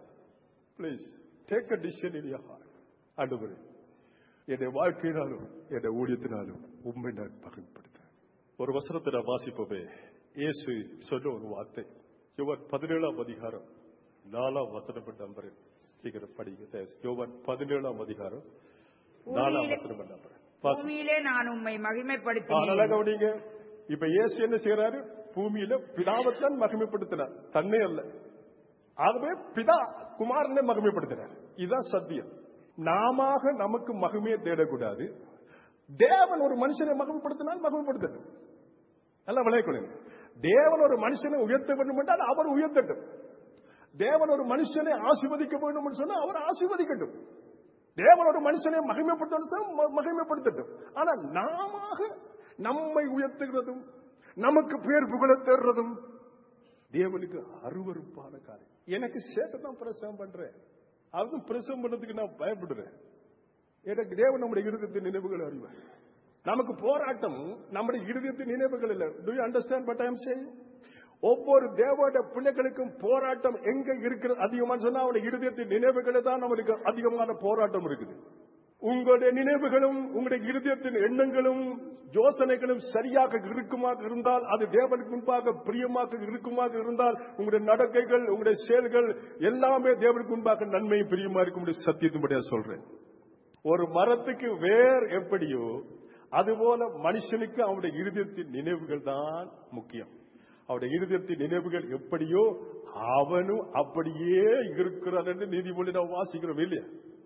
please take a decision in your heart ஆண்டவரே என்னுடைய வாழ்க்கையினாலும் என்னுடைய ஊழியத்தினாலும் உண்மை நான் மகிழ்ப்படுத்தேன் ஒரு வசனத்தை நான் வாசிப்போமே இயேசு சொன்ன ஒரு வார்த்தை யோவான் பதினேழாம் அதிகாரம் நாலாம் வசனம் நம்புறேன் சீக்கிரம் படிக்க யோவான் பதினேழாம் அதிகாரம் நாலாம் வசனம் நம்புறேன் வாசி. பூமியிலே நான் உம்மை ஆ, நல்லா மகிமைப்படுத்தினேன் கவனிங்க இப்ப இயேசு என்ன செய்யறாரு பூமியில பிதாவைத்தான் மகிமைப்படுத்தினார் தன்னை அல்ல ஆகவே பிதா குமாரனை மகிமைப்படுத்தினார் இதுதான் சத்தியம் நாம நமக்கு மகிமையை தேடக்கூடாது தேவன் ஒரு மனுஷனை மகிமைப்படுத்தினால் மகிமைப்படுத்தட்டும் நல்லா விளையக்கூடாது தேவன் ஒரு மனுஷனை உயர்த்த வேண்டும் என்றால் அவர் உயர்த்தட்டும் தேவன் ஒரு மனுஷனை ஆசீர்வதிக்க வேண்டும் என்று சொன்னால் அவர் ஆசீர்வதிக்கட்டும் தேவன் ஒரு மனுஷனை மகிமைப்படுத்தணும் ம- மகிமைப்படுத்தட்டும் ஆனா நாம நம்மை உயர்த்துகிறதும் நமக்கு பேர் புகழ தேடுறதும் தேவனுக்கு அருவருப்பான காரியம் எனக்கு சேர்த்து தான் பிரசவம் பண்றேன் அதுவும் பிரசவம் பண்ணதுக்கு நான் பயப்படுறேன் எனக்கு தேவன் நம்முடைய இருதயத்தின் நினைவுகள் அறிவார் நமக்கு போராட்டம் நம்முடைய இருதயத்தின் நினைவுகள் இல்லை do you understand but I am saying ஒவ்வொரு தேவோட பிள்ளைகளுக்கும் போராட்டம் எங்க இருக்கிறது அதிகமா சொன்னா அவருடைய இருதயத்தின் நினைவுகளை தான் நம்மளுக்கு அதிகமான போராட்டம் இருக்குது உங்களுடைய நினைவுகளும் உங்களுடைய இருதயத்தின் எண்ணங்களும் யோசனைகளும் சரியாக இருக்குமாக இருந்தால் அது தேவனுக்கு முன்பாக பிரியமாக இருக்குமாக இருந்தால் உங்களுடைய நடக்கைகள் உங்களுடைய செயல்கள் எல்லாமே தேவனுக்கு முன்பாக நன்மை பிரியமா இருக்கும் சத்தியத்தின்படியா சொல்றேன் ஒரு மரத்துக்கு வேர் எப்படியோ அதுபோல மனுஷனுக்கு அவனுடைய இருதயத்தின் நினைவுகள் தான் முக்கியம் அவருடைய இருதயத்தின் நினைவுகள் எப்படியோ அவனும் அப்படியே இருக்கிறான் என்று நீதிமொழி நாம் வாசிக்கிறோம் இல்லையா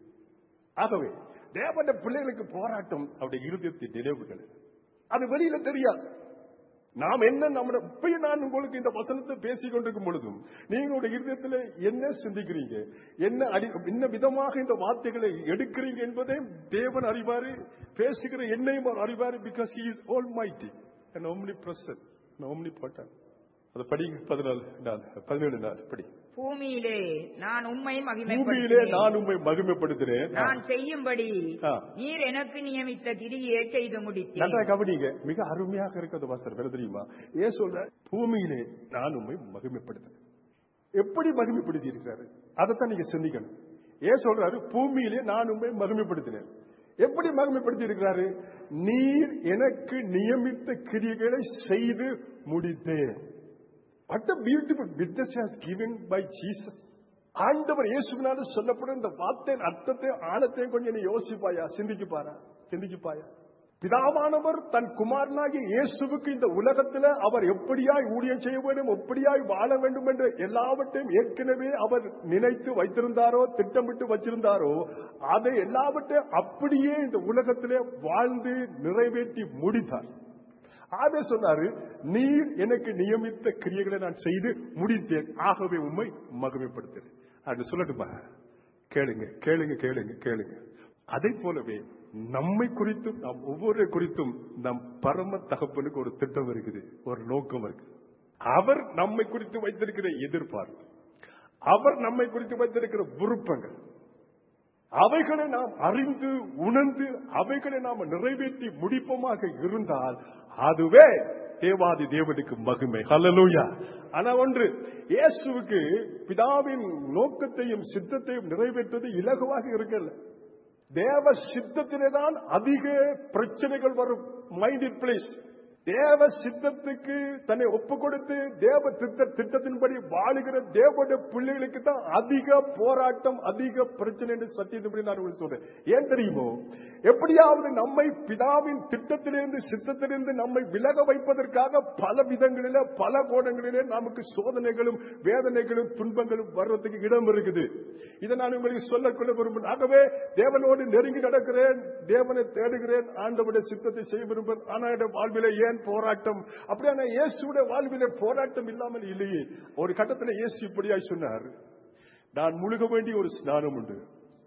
ஆகவே தேவனுடைய பிள்ளைகளுக்கு போராட்டம் அவருடைய இருதயத்தின் நினைவுகள் அது வெளியில தெரியாது நாம் என்ன நம்முடைய இப்பயும் நான் உங்களுக்கு இந்த வசனத்தை பேசிக் கொண்டிருக்கும் பொழுதும் நீங்களுடைய இருதயத்தில் என்ன சிந்திக்கிறீங்க என்ன அடி என்ன விதமாக இந்த வார்த்தைகளை எடுக்கிறீங்க என்பதை தேவன் அறிவாரு பேசுகிற என்னையும் அவர் அறிவாரு because he is almighty and omnipresent omnipotent அது படி பதினாலு நாள் பதினேழு நாள் படி பூமியிலே நான் உம்மை பூமியிலே மகிமைப்படுத்தினேன் நான் உண்மை மகிமைப்படுத்துறேன் நான் செய்யும்படி ஆ. நீர் எனக்கு நியமித்த கிரியை செய்து முடித்தேன் நல்லா கவனிங்க மிக அருமையாக இருக்கிறது வாசர் வேற தெரியுமா ஏன் சொல்ற பூமியிலே நான் உண்மை மகிமைப்படுத்துறேன் எப்படி மகிமைப்படுத்தி இருக்கிறாரு அதைத்தான் நீங்க சிந்திக்கணும் ஏன் சொல்றாரு பூமியிலே நான் உண்மை மகிமைப்படுத்தினேன் எப்படி மகிமைப்படுத்தி இருக்கிறாரு நீர் எனக்கு நியமித்த கிரியைகளை செய்து முடித்தேன் What a beautiful witness he has given by Jesus. ஆண்டவர் இயேசுவினால சொல்லப்படும் இந்த வார்த்தையின் அர்த்தத்தையும் ஆழத்தையும் கொஞ்சம் நீ யோசிப்பாயா சிந்திக்கு பாரா சிந்திக்கு பாயா பிதாவானவர் தன் குமாரனாகிய இயேசுவுக்கு இந்த உலகத்துல அவர் எப்படியாய் ஊழியம் செய்ய வேண்டும் எப்படியாய் வாழ வேண்டும் என்று எல்லாவற்றையும் ஏற்கனவே அவர் நினைத்து வைத்திருந்தாரோ திட்டமிட்டு வச்சிருந்தாரோ அதை எல்லாவற்றையும் அப்படியே இந்த உலகத்திலே வாழ்ந்து நிறைவேற்றி முடித்தார் ஆவே சொன்னாரு நீர் எனக்கு நியமித்த கிரியைகளை நான் செய்து முடித்தேன் ஆகவே உண்மை மகிமைப்படுத்தேன் அது சொல்லட்டுமா கேளுங்க கேளுங்க கேளுங்க கேளுங்க அதை போலவே நம்மை குறித்தும் நாம் ஒவ்வொரு குறித்தும் நம் பரம தகப்பனுக்கு ஒரு திட்டம் இருக்குது ஒரு நோக்கம் இருக்கு அவர் நம்மை குறித்து வைத்திருக்கிற எதிர்பார்ப்பு அவர் நம்மை குறித்து வைத்திருக்கிற விருப்பங்கள் அவைகளை நாம் அறிந்து உணர்ந்து அவைகளை நாம் நிறைவேற்றி முடிப்போமாக இருந்தால் அதுவே தேவாதி தேவனுக்கு மகிமை ஹalleluya ஆனா ஒன்று இயேசுவுக்கு பிதாவின் நோக்கத்தையும் சித்தத்தையும் நிறைவேற்றுவது இலகுவாக இருக்கல தேவ சித்தத்திலே தான் அதிக பிரச்சனைகள் வரும் மைண்ட் இட் பிளேஸ் தேவ சித்தத்துக்கு தன்னை ஒப்பு கொடுத்து தேவ திட்ட திட்டத்தின்படி வாழுகிற தேவனுடைய பிள்ளைகளுக்கு தான் அதிக போராட்டம் அதிக பிரச்சனை என்று சத்தியத்தின்படி நான் உங்களுக்கு சொல்றேன் ஏன் தெரியுமோ எப்படியாவது நம்மை பிதாவின் திட்டத்திலிருந்து சித்தத்திலிருந்து நம்மை விலக வைப்பதற்காக பல விதங்களில பல கோணங்களிலே நமக்கு சோதனைகளும் வேதனைகளும் துன்பங்களும் வர்றதுக்கு இடம் இருக்குது இதை நான் உங்களுக்கு சொல்லக்கொள்ள விரும்புகிறேன் ஆகவே தேவனோடு நெருங்கி நடக்கிறேன் தேவனை தேடுகிறேன் ஆண்டவுடைய சித்தத்தை செய்ய விரும்புகிறேன் ஆனா என்னுடைய வாழ்விலே ஏன் போராட்டம் அப்படியான இயேசுடைய வாழ்விலே போராட்டம் இல்லாமல் இல்லையே ஒரு கட்டத்தில் இயேசு இப்படியாய் சொன்னார் நான் முழுக வேண்டிய ஒரு ஸ்நானம் உண்டு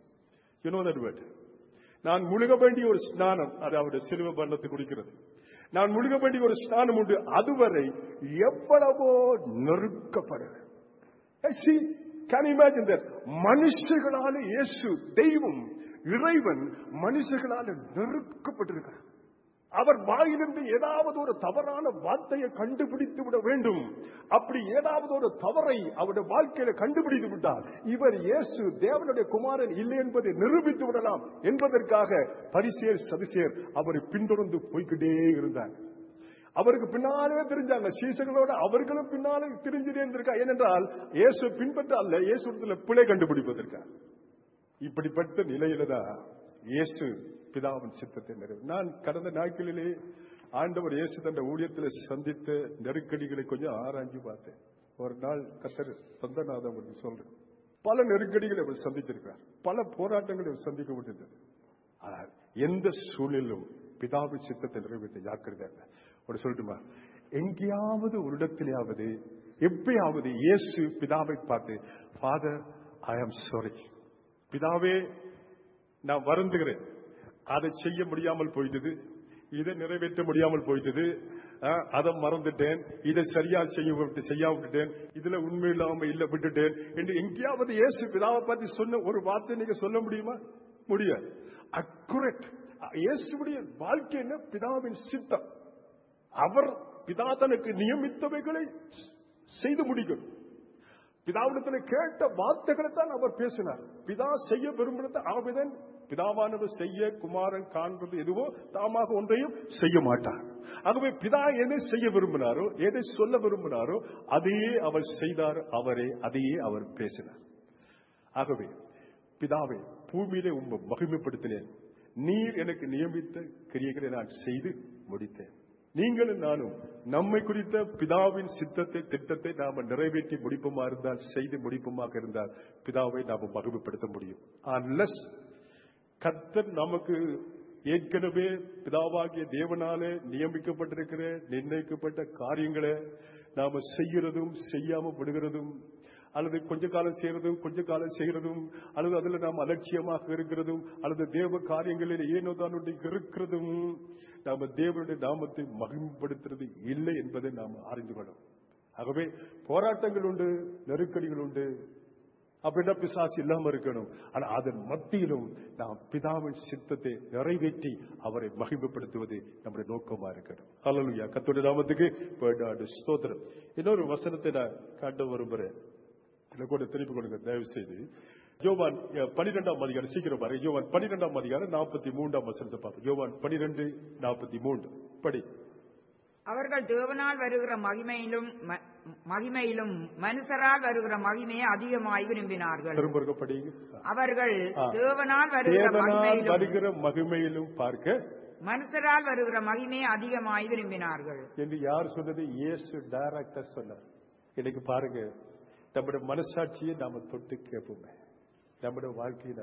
You know that word. நான் முழுக வேண்டிய ஒரு ஸ்நானம் அது அவருடைய சிலுவை பள்ளத்தை குடிக்கிறது நான் முழுக வேண்டிய ஒரு ஸ்நானம் உண்டு அதுவரை எவ்வளவோ நெருக்கப்படுகிறேன் Hey, see, can you imagine that? மனுஷர்களால இயேசு தெய்வம் இறைவன் மனுஷர்களால நெருக்கப்பட்டிருக்கிறார் அவர் வாயிலிருந்து ஏதாவது ஒரு தவறான வார்த்தையை கண்டுபிடித்து விட வேண்டும் அப்படி ஏதாவது ஒரு தவறை அவருடைய வாழ்க்கையில கண்டுபிடித்து விட்டால் இவர் இயேசு தேவனுடைய குமாரன் இல்லை என்பதை நிரூபித்து விடலாம் என்பதற்காக பரிசேர் சதிசேர் அவரை பின்தொடர்ந்து போய்கிட்டே இருந்தார் அவருக்கு பின்னாலே தெரிஞ்சாங்க சீசர்களோட அவர்களும் பின்னாலே தெரிஞ்சுட்டே இருந்திருக்கா ஏனென்றால் இயேசு பின்பற்ற அல்ல இயேசு பிழை கண்டுபிடிப்பதற்கா இப்படிப்பட்ட நிலையில தான் இயேசு பிதாவின் சித்தத்தை நிறைவு நான் கடந்த நாட்களிலே ஆண்டவர் இயேசு தந்த ஊழியத்தில் சந்தித்த நெருக்கடிகளை கொஞ்சம் ஆராய்ஞ்சு பார்த்தேன் ஒரு நாள் கத்தர் சொந்தநாதம் உங்களுக்கு சொல்றேன் பல நெருக்கடிகளை அவர் சந்திச்சிருக்கிறார் பல போராட்டங்களை அவர் சந்திக்க முடிந்தது ஆனால் எந்த சூழ்நிலும் பிதாவின் சித்தத்தை நிறைவேற்ற ஜாக்கிரதை ஒரு சொல்லட்டுமா எங்கேயாவது ஒரு இடத்திலேயாவது எப்பயாவது இயேசு பிதாவை பார்த்து ஃபாதர் ஐ ஆம் சாரி பிதாவே நான் வருந்துகிறேன் அதை செய்ய முடியாமல் போயிட்டது இதை நிறைவேற்ற முடியாமல் போயிட்டது அஹ், அதை மறந்துட்டேன் இதை சரியா செய்ய விட்டு- செய்யாம விட்டுட்டேன் இதுல உண்மை இல்லாம இல்ல விட்டுட்டேன் என்று எங்கேயாவது இயேசு பிதாவை பத்தி சொன்ன ஒரு வார்த்தை நீங்க சொல்ல முடியுமா முடியாது அக்குரேட் இயேசுடைய வாழ்க்கை என்ன பிதாவின் சித்தம் அவர் பிதா தனக்கு நியமித்தவைகளை செய்து முடிக்கும் பிதாவிடத்தில் கேட்ட வார்த்தைகளை தான் அவர் பேசினார் பிதா செய்ய விரும்பினது ஆவிதன் பிதாவானவர் செய்ய குமாரன் காண்பது எதுவோ தாமாக ஒன்றையும் செய்ய மாட்டார் ஆகவே பிதா எதை செய்ய விரும்பினாரோ எதை சொல்ல விரும்பினாரோ அதையே அவர் செய்தார் அவரே அதையே அவர் பேசினார் ஆகவே பிதாவே பூமியிலே உண்மை மகிமைப்படுத்தினேன் நீர் எனக்கு நியமித்த கிரியைகளை நான் செய்து முடித்தேன் நீங்களும் நானும் நம்மை குறித்த பிதாவின் சித்தத்தை திட்டத்தை நாம நிறைவேற்றி முடிப்புமா இருந்தால் செய்து முடிப்புமாக இருந்தால் பிதாவை நாம மகிமைப்படுத்த முடியும் unless கர்த்தர் நமக்கு ஏற்கனவே பிதாவாகிய தேவனாலே நியமிக்கப்பட்டிருக்கிற நிர்ணயிக்கப்பட்ட காரியங்களை நாம செய்கிறதும் செய்யாம விடுகிறதும் அல்லது கொஞ்ச காலம் செய்யறதும் கொஞ்ச காலம் செய்கிறதும் அல்லது அதுல நாம் அலட்சியமாக இருக்கிறதும் அல்லது தேவ காரியங்களில் ஏனோ தான் இருக்கிறதும் நாம தேவனுடைய நாமத்தை மகிமைப்படுத்துறது இல்லை என்பதை நாம் அறிந்து கொள்ளும் ஆகவே போராட்டங்கள் உண்டு நெருக்கடிகள் உண்டு அப்படின்னா பிசாசு இல்லாம இருக்கணும் ஆனா அதன் மத்தியிலும் நாம் பிதாவின் சித்தத்தை நிறைவேற்றி அவரை மகிமைப்படுத்துவது நம்முடைய நோக்கமா இருக்கணும் அல்லலுயா கத்தோட நாமத்துக்கு வேண்டாடு ஸ்தோத்திரம் இன்னொரு வசனத்தை நான் காட்ட விரும்புறேன் இதை கூட திருப்பி கொடுங்க தயவு செய்து யோவான் அஹ், பன்னிரெண்டாம் அதிகாரம் சீக்கிரம் பாருங்க யோவான் பன்னிரெண்டாம் அதிகாரம் நாற்பத்தி மூன்றாம் வசனத்தை பார்ப்போம் யோவான் பன்னிரெண்டு நாற்பத்தி மூன்று படி அவர்கள் தேவனால் வருகிற மகிமையிலும் ம- மகிமையிலும் மனுஷரால் வருகிற மகிமையை அதிகமாய் விரும்பினார்கள் திரும்ப இருக்க படிங்க அவர்கள் ஆ. தேவனால் வருகிற தேவனால் மகிமையிலும் வருகிற மகிமையிலும் பார்க்க மனுஷரால் வருகிற மகிமையை அதிகமாய் விரும்பினார்கள் என்று யார் சொன்னது இயேசு டைரக்டா சொன்னார் இன்னைக்கு பாருங்க நம்முடைய மனசாட்சியை நாம தொட்டு கேட்போமே நம்முடைய வாழ்க்கையில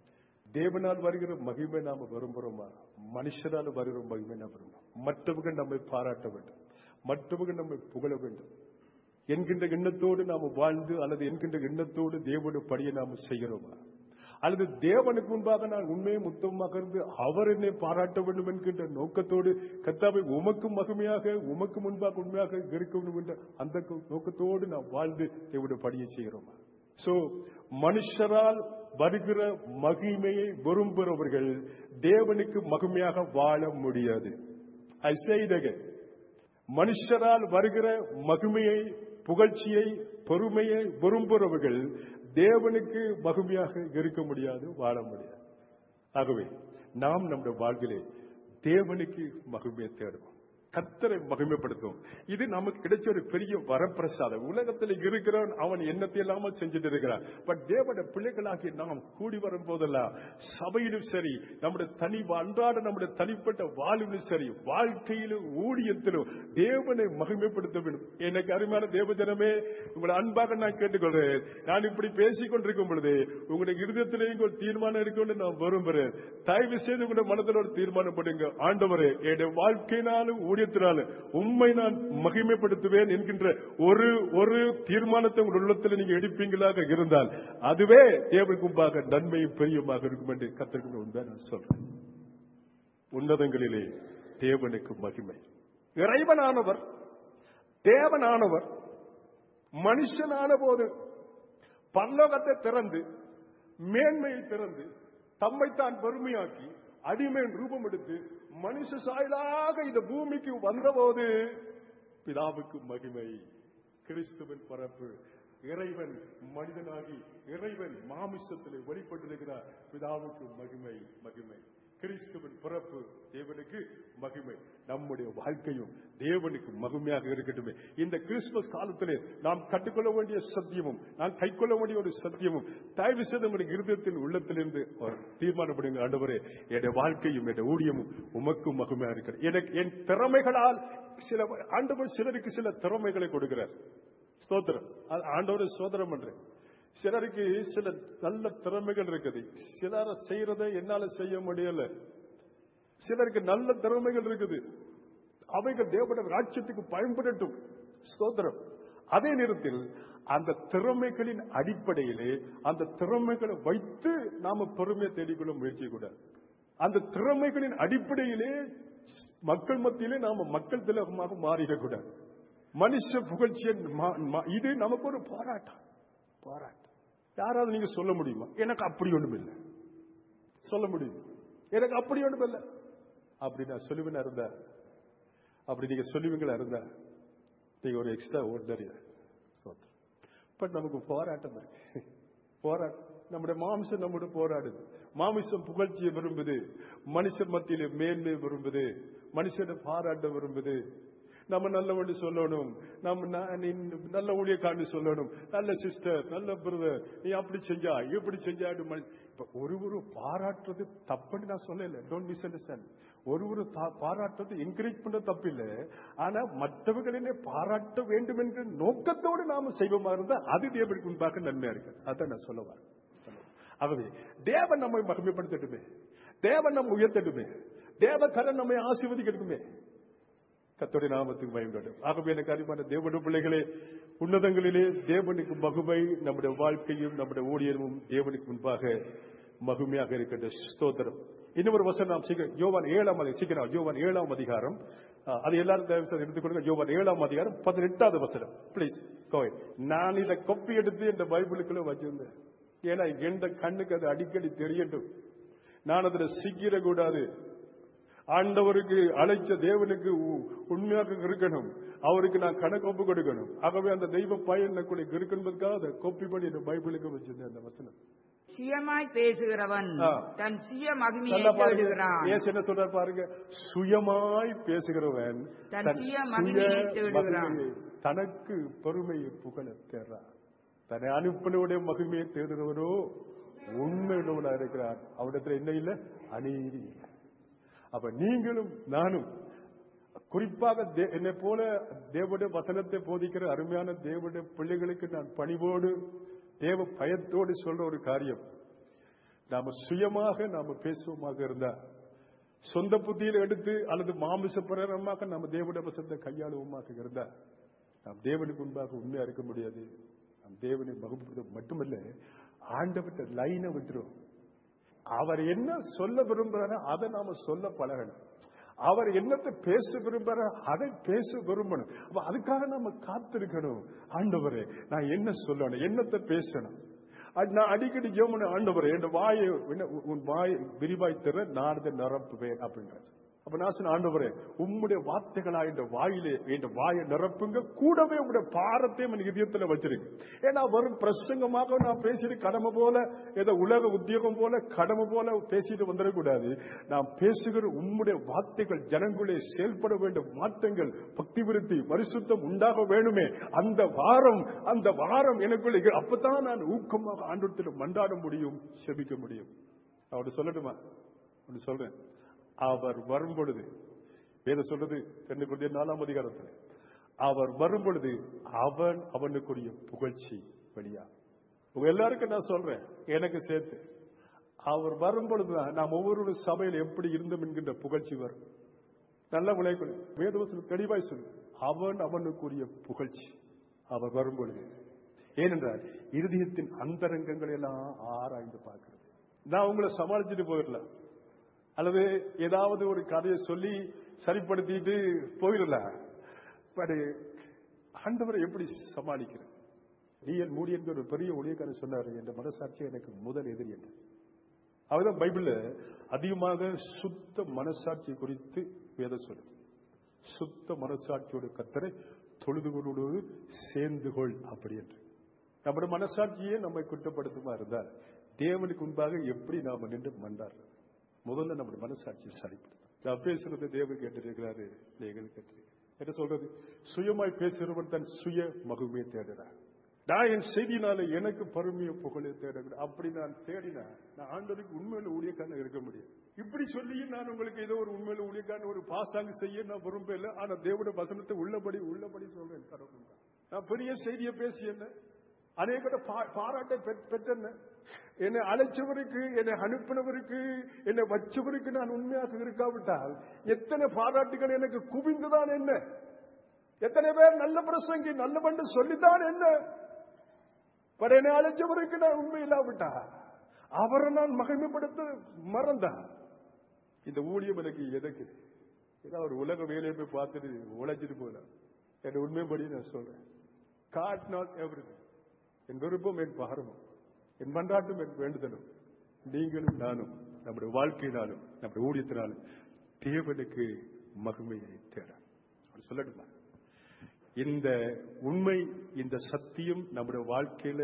தேவனால் வருகிற மகிமை நாம விரும்புறோமா மனுஷரால் வருகிற மகிமை நாம் விரும்புறோம் மற்றவங்க நம்மை பாராட்ட வேண்டும் மற்றவங்க நம்மை புகழ வேண்டும் என்கின்ற எண்ணத்தோடு நாம வாழ்ந்து அல்லது என்கின்ற எண்ணத்தோடு தேவனுடைய பணியை நாம செய்கிறோமா அல்லது தேவனுக்கு முன்பாக நான் உண்மையை முத்தமாக இருந்து அவர் என்னை பாராட்ட வேண்டும் என்கின்ற நோக்கத்தோடு கத்தாவை உமக்கு மகிமையாக உமக்கு முன்பாக உண்மையாக இருக்க வேண்டும் என்ற அந்த நோக்கத்தோடு நாம் வாழ்ந்து தேவனுடைய பணியை செய்கிறோமா சோ மனுஷரால் வருகிற மகிமையை விரும்புகிறவர்கள் தேவனுக்கு மகிமையாக வாழ முடியாது ஐ say it again. மனுஷரால் வருகிற மகிமையை புகழ்ச்சியை பெருமையை விரும்புகிறவர்கள் தேவனுக்கு மகிமையாக இருக்க முடியாது வாழ முடியாது ஆகவே நாம் நம்முடைய வாழ்விலே தேவனுக்கு மகிமையை தேடுவோம் கத்தரை மகிமைப்படுத்தும் இது நமக்கு கிடைச்ச ஒரு பெரிய வரப்பிரசாதம் உலகத்தில் இருக்கிறவன் அவன் எண்ணத்தை இல்லாம செஞ்சுட்டு இருக்கிறான் பட் தேவனுடைய பிள்ளைகளாகி நாம் கூடி வரும் போதெல்லாம் சபையிலும் சரி நம்முடைய தனி அன்றாட நம்முடைய தனிப்பட்ட வாழ்விலும் சரி வாழ்க்கையிலும் ஊழியத்திலும் தேவனை மகிமைப்படுத்த வேண்டும் எனக்கு அருமையான தேவஜனமே உங்களை அன்பாக நான் கேட்டுக்கொள்றேன் நான் இப்படி பேசிக் கொண்டிருக்கும் பொழுது உங்களுடைய இருதயத்திலேயும் ஒரு தீர்மானம் இருக்குன்னு நான் விரும்புகிறேன் தயவு செய்து உங்களுடைய மனதில் ஒரு தீர்மானம் பண்ணுங்க ஆண்டவரே என்னுடைய வாழ்க்கையினாலும் ஊழியத்தினாலும் உண்மை நான் மகிமைப்படுத்துவேன் என்கின்ற ஒரு ஒரு தீர்மானத்தை உங்கள் உள்ளத்தில் நீங்க எடுப்பீங்களாக இருந்தால் அதுவே தேவனுக்கு முன்பாக நன்மையும் பெரியமாக இருக்கும் என்று கத்திற்கு உண்மை நான் சொல்றேன் உன்னதங்களிலே தேவனுக்கு மகிமை இறைவனானவர் தேவனானவர் மனுஷனான போது பல்லோகத்தை திறந்து மேன்மையை திறந்து தம்மைத்தான் பெருமையாக்கி அடிமையின் ரூபம் எடுத்து மனுஷ சாயலாக இந்த பூமிக்கு வந்தபோது பிதாவுக்கு மகிமை கிறிஸ்துவின் பரப்பு இறைவன் மனிதனாகி இறைவன் மாமிசத்திலே வெளிப்பட்டிருக்கிறார் பிதாவுக்கு மகிமை மகிமை கிறிஸ்துவின் பிறப்பு தேவனுக்கு மகிமை நம்முடைய வாழ்க்கையும் தேவனுக்கு மகிமையாக இருக்கட்டுமே இந்த கிறிஸ்துமஸ் காலத்திலே நாம் கற்றுக்கொள்ள வேண்டிய சத்தியமும் நாம் கைக்கொள்ள வேண்டிய ஒரு சத்தியமும் தயவு செய்து நம்முடைய இருதயத்தின் உள்ளத்திலிருந்து ஒரு தீர்மானப்படுங்க ஆண்டவரே என்னுடைய வாழ்க்கையும் என்னுடைய ஊழியமும் உமக்கும் மகிமையா இருக்கிறது எனக்கு என் திறமைகளால் சில ஆண்டவர் சிலருக்கு சில திறமைகளை கொடுக்கிறார் ஸ்தோத்திரம் அது ஆண்டவரை சோதரம் பண்றேன் சிலருக்கு சில நல்ல திறமைகள் இருக்குது சிலர் செய்யறதை என்னால செய்ய முடியல சிலருக்கு நல்ல திறமைகள் இருக்குது அவைகள் தேவனுடைய ராஜ்யத்துக்கு பயன்படட்டும் ஸ்தோத்திரம் அதே நேரத்தில் அந்த திறமைகளின் அடிப்படையிலே அந்த திறமைகளை வைத்து நாம பெருமையை தேடிக்கொள்ள முயற்சி கூடாது அந்த திறமைகளின் அடிப்படையிலே மக்கள் மத்தியிலே நாம மக்கள் திலகமாக மாறிடக்கூடாது மனுஷ புகழ்ச்சியன் மா- மா- இது நமக்கு ஒரு போராட்டம் போராட்டம் யாராவது நீங்க சொல்ல முடியுமா எனக்கு அப்படி ஒண்ணும் இல்லை சொல்ல முடியும் எனக்கு அப்படி ஒண்ணும் இல்லை அப்படி நான் சொல்லுவேனா இருந்தா அப்படி நீங்க சொல்லுவீங்களா இருந்தா நீங்க ஒரு எக்ஸ்ட்ரா ஓர்டனரி பட் நமக்கு போராட்டம் இருக்கு போராட்டம் நம்முடைய மாமிசம் நம்மோட போராடுது மாமிசம் புகழ்ச்சியை விரும்புது மனுஷன் மத்தியில மேன்மை விரும்புது மனுஷனை பாராட்ட விரும்புது நம்ம நல்லவன்னு சொல்லணும் நம்ம ந- நீ நல்ல ஊழியக்காரன்னு சொல்லணும் நல்ல சிஸ்டர் நல்ல பிரதர் நீ அப்படி செஞ்சா இப்படி செஞ்சாடு மனு- இப்ப ஒரு ஒரு பாராட்டுறது தப்புன்னு நான் சொல்லல டோன்ட் மிஸ் அண்டர்ஸ்டாண்ட் ஒரு ஒரு பா- பாராட்டுறது என்கரேஜ் பண்ண தப்பில்லை ஆனா மற்றவர்களிலே பாராட்ட வேண்டும் என்ற நோக்கத்தோடு நாம செய்வோமா இருந்தா அது தேவனுக்கு முன்பாக நன்மையா இருக்கு அதான் நான் சொல்ல வரேன் ஆகவே தேவன் நம்மை மகிமைப்படுத்தட்டுமே தேவன் நம்ம உயர்த்தட்டுமே தேவ கரன் நம்மை ஆசீர்வதிக்கட்டுமே கத்தோடைய நாமத்துக்கு பயன்படும் ஆகவே எனக்கு அறிவான தேவனுடைய பிள்ளைகளே உன்னதங்களிலே தேவனுக்கு மகிமை நம்முடைய வாழ்க்கையும் நம்முடைய ஊழியமும் தேவனுக்கு முன்பாக மகிமையாக இருக்கின்ற ஸ்தோத்திரம் இன்னொரு வசனம் நாம் சீக்கிரம் யோவான் ஏழாம் அதிகாரம் சீக்கிரம் யோவான் ஏழாம் அதிகாரம் ஆ, அது எல்லாரும் தயவு செய்து எடுத்துக்கொள்ளுங்க யோவான் ஏழாம் அதிகாரம் பதினெட்டாவது வசனம் ப்ளீஸ் கோய் நான் இதை கொப்பி எடுத்து இந்த பைபிளுக்குள்ள வச்சிருந்தேன் ஏன்னா எந்த கண்ணுக்கு அது அடிக்கடி தெரியட்டும் நான் அதுல சிக்கிடக்கூடாது ஆண்டவருக்கு அழைச்ச தேவனுக்கு உ- உண்மையாக இருக்கணும் அவருக்கு நான் கணக்கு ஒப்பு கொடுக்கணும் ஆகவே அந்த தெய்வ பயன் கூட இருக்கணுக்காக அதை கொப்பி பண்ணி இந்த பைபிளுக்கு வச்சிருந்தேன் அந்த வசனம் சுயமாய் பேசுகிறவன் ஆ. தன் சுய மகிமையை நல்லா பாருங்க தேடுகிறான் ஏசு என்ன சொல்றார் பாருங்க சுயமாய் பேசுகிறவன் தன் தன் சுய சுய மகிமையை தேடுகிறான். மகிமையை, தனக்கு பெருமையை புகழ தேடுறான் தன்னை அனுப்பினுடைய மகிமையை தேடுகிறவரோ உண்மையுள்ளவனா இருக்கிறார் அவரிடத்துல என்ன இல்லை அநீதி இல்லை அப்ப நீங்களும் நானும் குறிப்பாக தே- என்னை போல தேவனுடைய வசனத்தை போதிக்கிற அருமையான தேவனுடைய பிள்ளைகளுக்கு நான் பணிவோடு தேவ பயத்தோடு சொல்ற ஒரு காரியம் நாம சுயமாக நாம பேசுவோமாக இருந்தா சொந்த புத்தியில எடுத்து அல்லது மாமிச பிரகரமாக நம்ம தேவனுடைய வசனத்தை கையாளுவோமாக இருந்தா நாம் தேவனுக்கு முன்பாக உண்மையா இருக்க முடியாது நாம் தேவனை மகிழ்ப்படுத்த மட்டுமல்ல ஆண்டவற்ற லைனை விட்டுரும் அவர் என்ன சொல்ல விரும்புறாரோ அதை நாம சொல்ல பழகணும் அவர் என்னத்தை பேச விரும்புற அதை பேச விரும்பணும் அப்ப அதுக்காக நம்ம காத்திருக்கணும் ஆண்டவரே நான் என்ன சொல்லணும் என்னத்தை பேசணும் அது நான் அடிக்கடி ஜோமன ஆண்டவரே என் வாயை என்ன, உன் வாயை விரிவாய் தர நான் அதை நிரப்புவேன் அப்படிங்கிறார் அப்ப அப்ப நான் சொன்ன ஆண்டவரே உம்முடைய வார்த்தைகளா இந்த வாயிலே இந்த வாயை நிரப்புங்க கூடவே உங்களுடைய பாரத்தையும் என் இதயத்துல வச்சிருங்க ஏன்னா வரும் பிரசங்கமாக நான் பேசிட்டு கடமை போல ஏதோ உலக உத்தியோகம் போல கடமை போல பேசிட்டு வந்துடக்கூடாது நான் பேசுகிற உம்முடைய வார்த்தைகள் ஜனங்களே செயல்பட வேண்டும் மாற்றங்கள் பக்தி விருத்தி பரிசுத்தம் உண்டாக வேணுமே அந்த வாரம் அந்த வாரம் எனக்குள்ள இரு- அப்பதான் நான் ஊக்கமாக ஆண்டத்தில் மண்டாட முடியும் செபிக்க முடியும் அவரு சொல்லட்டுமா ஒன்று சொல்றேன் அவர் வரும் பொழுது வேத சொல்றது ரெண்டு கொண்டிய நாலாம் அதிகாரத்தில் அவர் வரும் பொழுது அவன் அவனுக்குரிய புகழ்ச்சி வெளியா உங்க எல்லாருக்கும் நான் சொல்றேன் எனக்கு சேர்த்து அவர் வரும் பொழுதுதான் நாம் ஒவ்வொரு சபையில் எப்படி இருந்தோம் என்கின்ற புகழ்ச்சி வரும் நல்ல விளைக்குள் வேதவசனம் தெளிவாய் சொல்லு அவன் அவனுக்குரிய புகழ்ச்சி அவர் வரும் பொழுது ஏனென்றால் இருதயத்தின் அந்தரங்கங்களை எல்லாம் ஆராய்ந்து பார்க்கிறது நான் உங்களை சமாளிச்சுட்டு போயிடலாம் அல்லது ஏதாவது ஒரு கதையை சொல்லி சரிப்படுத்திட்டு போயிடலாம் பட் ஆண்டவரை எப்படி சமாளிக்கிறது டிஎல் மூடி என்கிற ஒரு பெரிய ஊழியக்காரர் சொன்னார் என்ற மனசாட்சி எனக்கு முதல் எதிரி என்று அவர்தான் பைபிள்ல அதிகமாக சுத்த மனசாட்சி குறித்து வேதம் சொல்லுது சுத்த மனசாட்சியோட கத்தரை தொழுதுகளோடு சேர்ந்து கொள் அப்படி என்று நம்முடைய மனசாட்சியே நம்மை குற்றப்படுத்துமா இருந்தால் தேவனுக்கு முன்பாக எப்படி நாம நின்று மண்டாடுறது முதல்ல நம்முடைய மனசாட்சி சரிப்படுத்தும் நான் பேசுறது தேவன் கேட்டிருக்கிறாரு நீங்கள் கேட்டிருக்கிறார் என்ன சொல்றது சுயமாய் பேசுகிறவன் தன் சுய மகுமையை தேடுறான் நான் என் செய்தினால எனக்கு பருமைய புகழை தேடுகிறேன் அப்படி நான் தேடினா நான் ஆண்டவருக்கு உண்மையில ஊழியக்காரன் இருக்க முடியும் இப்படி சொல்லி நான் உங்களுக்கு ஏதோ ஒரு உண்மையில ஊழியக்காரன் ஒரு பாசாங்க செய்ய நான் விரும்பல ஆனா தேவட வசனத்தை உள்ளபடி உள்ளபடி சொல்றேன் கடவுள் தான். நான் பெரிய செய்தியை பேசி என்ன அநேக பாராட்டை பெற்- பெற்றேன் என்னை அழைச்சவருக்கு என்னை அனுப்பினவருக்கு என்னை வச்சவருக்கு நான் உண்மையாக இருக்காவிட்டால் எத்தனை பாராட்டுகள் எனக்கு குவிந்துதான் என்ன எத்தனை பேர் நல்ல பிரசங்கி நல்லவன்று சொல்லித்தான் என்ன பட் என்னை அழைச்சவருக்கு நான் உண்மை இல்லாவிட்டா அவரை நான் மகிமைப்படுத்த மறந்தா இந்த ஊழியம் எனக்கு எதற்கு ஏதோ ஒரு உலக வேலையை போய் பார்த்துட்டு உழைச்சிட்டு போல என் உண்மைப்படி நான் சொல்றேன் காட் நாட் எவ்ரி என் விருப்பம் என் பாரமும் என் மன்றாட்டும் என் வேண்டுதலும் நீங்களும் நானும் நம்முடைய வாழ்க்கையினாலும் நம்முடைய ஊழியத்தினாலும் தேவனுக்கு மகிமையை தேட அப்படி சொல்லட்டுமா இந்த உண்மை இந்த சத்தியம் நம்முடைய வாழ்க்கையில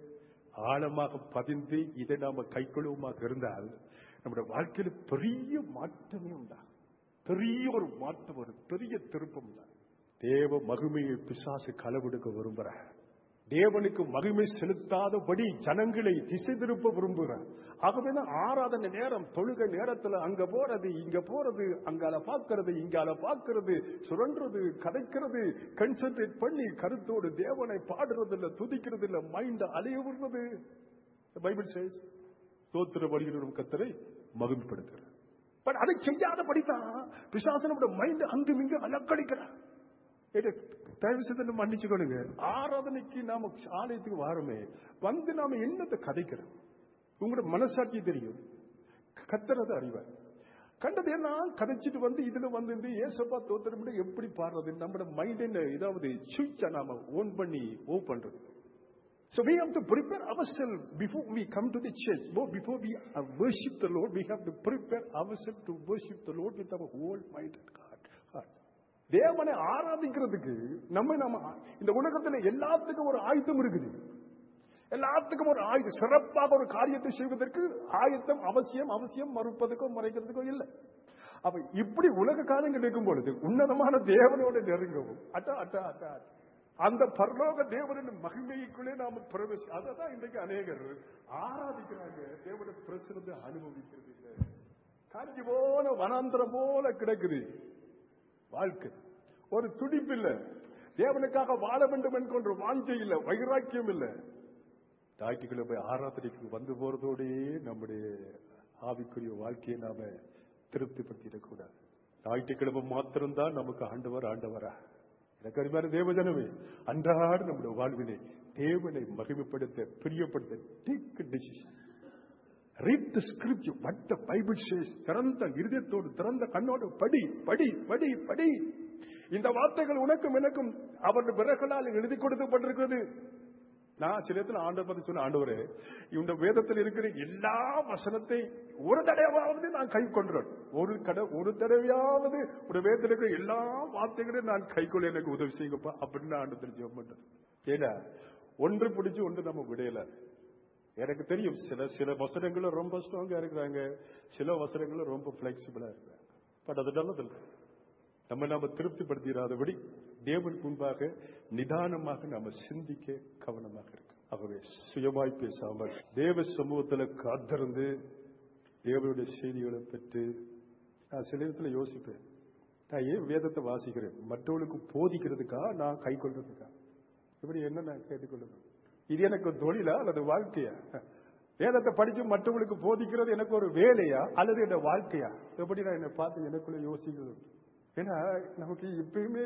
ஆழமாக பதிந்து இதை நாம கைக்கொள்ளுவமாக இருந்தால் நம்முடைய வாழ்க்கையில பெரிய மாற்றமே உண்டாகும் பெரிய ஒரு மாற்றம் வரும் பெரிய திருப்பம் உண்டாகும் தேவ மகிமையை பிசாசு களவெடுக்க விரும்புகிறார் தேவனுக்கு மகிமை செலுத்தாதபடி ஜனங்களை திசை திருப்ப விரும்புகிறார் ஆகவே தான் ஆராதனை நேரம் தொழுகை நேரத்துல அங்க போறது இங்க போறது அங்கால பார்க்கிறது இங்கால பார்க்கிறது சுரண்டுறது கதைக்கிறது கன்சென்ட்ரேட் பண்ணி கருத்தோடு தேவனை பாடுறது இல்ல துதிக்கிறது இல்ல மைண்ட் அலைய விடுறது பைபிள் சேஸ் தோத்திர வருகிறவரும் கத்தரை மகிமைப்படுத்துகிறார் பட் அதை செய்யாதபடிதான் பிசாசனோட மைண்ட் அங்கும் இங்கு அலக்கடிக்கிறார் இது தயவு செய்து நம்ம மன்னிச்சுக்கொள்ளுங்க ஆராதனைக்கு நாம ஆலயத்துக்கு வாரமே வந்து நாம என்னத்தை கதைக்கிறோம் உங்களோட மனசாட்சி தெரியும் கத்துறது அறிவார் கண்டது எல்லாம் கதைச்சிட்டு வந்து இதுல வந்து இந்த ஏசப்பா தோத்திரம் எப்படி பாடுறது நம்மளோட மைண்ட் என்ன ஏதாவது சுவிட்சா நாம ஓன் பண்ணி ஓ பண்றது So we have to prepare ourselves before we come to the church. Bo- Before we uh, worship the Lord, we have to prepare ourselves to worship the Lord with our whole mind and heart. heart. தேவனை ஆராதிக்கிறதுக்கு நம்ம நம்ம இந்த உலகத்துல எல்லாத்துக்கும் ஒரு ஆயுதம் இருக்குது எல்லாத்துக்கும் ஒரு ஆயுதம் சிறப்பாக ஒரு காரியத்தை செய்வதற்கு ஆயுத்தம் அவசியம் அவசியம் மறுப்பதற்கோ மறைக்கிறதுக்கோ இல்லை அப்ப இப்படி உலக காலங்கள் இருக்கும் பொழுது உன்னதமான தேவனோட நெருங்கவும் அட்டா அட்டா அட்டா அட்டா. அந்த பரலோக தேவனின் மகிமைக்குள்ளே நாம பிரவேசி அததான் இன்றைக்கு அநேகர் ஆராதிக்கிறாங்க தேவனுடைய பிரசனத்தை அனுபவிக்கிறது இல்லை காஞ்சி போல வனாந்திரம் போல கிடக்குது வாழ்க்கை ஒரு துடிப்பு இல்ல தேவனுக்காக வாழ வேண்டும் என்கின்ற வாஞ்சை இல்ல வைராக்கியம் இல்ல ஞாயிற்றுக்கிழமை ஆராதனைக்கு வந்து போறதோடயே நம்முடைய ஆவிக்குரிய வாழ்க்கையை நாம திருப்திப்படுத்திடக்கூடாது ஞாயிற்றுக்கிழமை மாத்திரம்தான் நமக்கு ஆண்டவர் ஆண்டவரா எனக்கு அருமையான தேவஜனமே அன்றாட நம்முடைய வாழ்வினை தேவனை மகிமைப்படுத்த பிரியப்படுத்த take decision read the script what the Bible says திறந்த இருதயத்தோடு திறந்த கண்ணோடு படி படி படி படி இந்த வார்த்தைகள் உனக்கும் எனக்கும் அவருடைய விரகளால் எழுதி கொடுக்கப்பட்டிருக்கிறது நான் சில இடத்துல ஆண்டவர் பத்தி சொன்ன ஆண்டவரே இந்த வேதத்தில் இருக்கிற எல்லா வசனத்தை ஒரு தடவையாவது நான் கை கொன்றேன் ஒரு கடை ஒரு தடவையாவது ஒரு வேதத்தில் இருக்கிற எல்லா வார்த்தைகளையும் நான் கை கொள்ள எனக்கு உதவி செய்யுங்கப்பா அப்படின்னு ஆண்டத்தில் ஜெபம் பண்றேன் ஏன்னா ஒன்று பிடிச்சு ஒன்று நம்ம விடையல எனக்கு தெரியும் சில சில வசனங்களும் ரொம்ப ஸ்ட்ராங்கா இருக்கிறாங்க சில வசனங்களும் ரொம்ப பிளெக்சிபிளா இருக்கிறாங்க பட் அது நல்லதில்லை நம்ம நாம திருப்திப்படுத்திடாதபடி தேவன் முன்பாக நிதானமாக நாம சிந்திக்க கவனமாக இருக்கு ஆகவே சுயமாய் பேசாமல் தேவ சமூகத்துல காத்திருந்து தேவனுடைய செய்திகளை பெற்று நான் சில இடத்துல யோசிப்பேன் நான் ஏன் வேதத்தை வாசிக்கிறேன் மற்றவர்களுக்கு போதிக்கிறதுக்கா நான் கை கொள்றதுக்கா இப்படி என்ன நான் கேட்டுக்கொள்ளணும் இது எனக்கு ஒரு தொழிலா அல்லது வாழ்க்கையா வேதத்தை படிச்சு மற்றவங்களுக்கு போதிக்கிறது எனக்கு ஒரு வேலையா அல்லது என்ன வாழ்க்கையா எப்படி நான் என்னை பார்த்து எனக்குள்ள யோசிக்கிறது ஏன்னா நமக்கு எப்பயுமே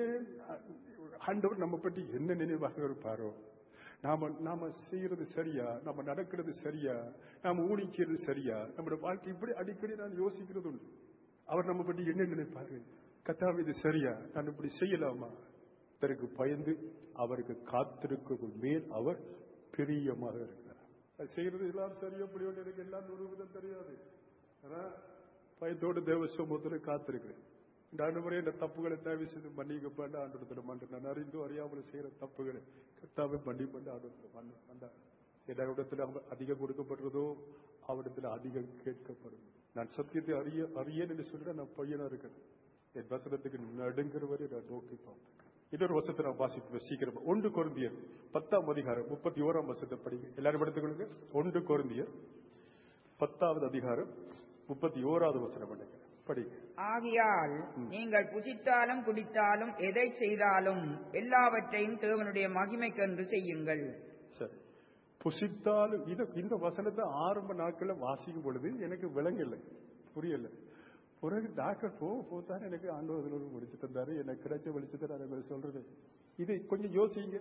ஆண்டவர் நம்ம பற்றி என்ன நினைவாக இருப்பாரோ நாம நாம செய்யறது சரியா நம்ம நடக்கிறது சரியா நாம ஊழிக்கிறது சரியா நம்மளோட வாழ்க்கை இப்படி அடிக்கடி நான் யோசிக்கிறது உண்டு அவர் நம்ம பற்றி என்ன நினைப்பாரு கத்தாവ് இது சரியா நான் இப்படி செய்யலாமா பிறகு பயந்து அவருக்கு காத்திருக்கும் மேல் அவர் பிரியமாக இருக்கிறார் அது செய்யறது எல்லாம் சரியா அப்படி ஒன்று எனக்கு எல்லாம் ஒரு விதம் தெரியாது ஆனா பயத்தோடு தேவ சமூகத்தில் காத்திருக்கிறேன் இந்த அனுமுறை இந்த தப்புகளை தேவை செய்து மன்னிக்கப்பட்ட ஆண்டு மன்ற நான் அறிந்து அறியாமல் செய்யற தப்புகளை கத்தாவை மன்னிப்பட்டு ஆண்டு மன்றார் இடத்துல அதிகம் கொடுக்கப்படுறதோ அவரிடத்தில் அதிகம் கேட்கப்படும் நான் சத்தியத்தை அறிய அறியேன் என்று சொல்லிட்டு நான் பையனா இருக்கிறேன் என் வசனத்துக்கு நடுங்கிற வரை நான் நோக்கி பார்ப்பேன் இன்னொரு வசத்தை நான் வாசிப்பேன் சீக்கிரமா ஒன்று கொருந்தியர் பத்தாம் அதிகாரம் முப்பத்தி ஓராம் வசத்தை படிங்க எல்லாரும் எடுத்துக்கொள்ளுங்க ஒன்று கொருந்தியர் பத்தாவது அதிகாரம் முப்பத்தி ஓராவது வசனம் பண்ணுங்க படிங்க ஆகையால் நீங்கள் புசித்தாலும் குடித்தாலும் எதை செய்தாலும் எல்லாவற்றையும் தேவனுடைய மகிமைக்கென்று செய்யுங்கள் சரி புசித்தாலும் இது இந்த வசனத்தை ஆரம்ப நாட்கள்ல வாசிக்கும் பொழுது எனக்கு விளங்கல புரியல பிறகு டாக்டர் போ போத்தான் எனக்கு ஆண்டவர்கள் முடிச்சு தந்தாரு எனக்கு கிடைச்ச வெளிச்சத்தை நான் சொல்றது இது கொஞ்சம் யோசிங்க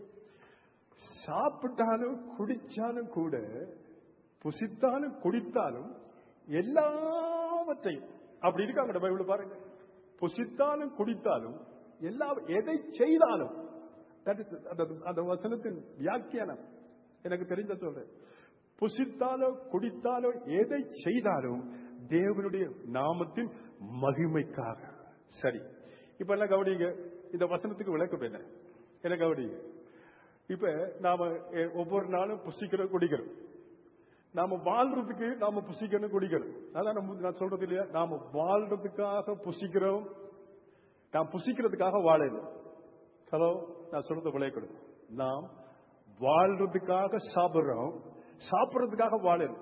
சாப்பிட்டாலும் குடிச்சாலும் கூட புசித்தாலும் குடித்தாலும் எல்லாவற்றையும் அப்படி இருக்காங்க பைபிள் பாருங்க புசித்தாலும் குடித்தாலும் எல்லா எதை செய்தாலும் that is அந்த- அந்த வசனத்தின் வியாக்கியானம் எனக்கு தெரிஞ்ச சொல்றேன் புசித்தாலோ குடித்தாலோ எதை செய்தாலும் தேவனுடைய நாமத்தின் மகிமைக்காக சரி இப்ப எல்லாம் கவனிங்க இந்த வசனத்துக்கு விளக்கம் என்ன என்ன கவனிங்க இப்ப நாம எ- ஒவ்வொரு நாளும் புசிக்கிறோம் குடிக்கிறோம் நாம வாழ்றதுக்கு நாம புசிக்கணும் குடிக்கணும் அதான் நம்ம நான் சொல்றது இல்லையா நாம வாழ்றதுக்காக புசிக்கிறோம் நாம் புசிக்கிறதுக்காக வாழணும் ஹலோ நான் சொல்றது விளையக்கூடும் நாம் வாழ்றதுக்காக சாப்பிடுறோம் சாப்பிடுறதுக்காக வாழணும்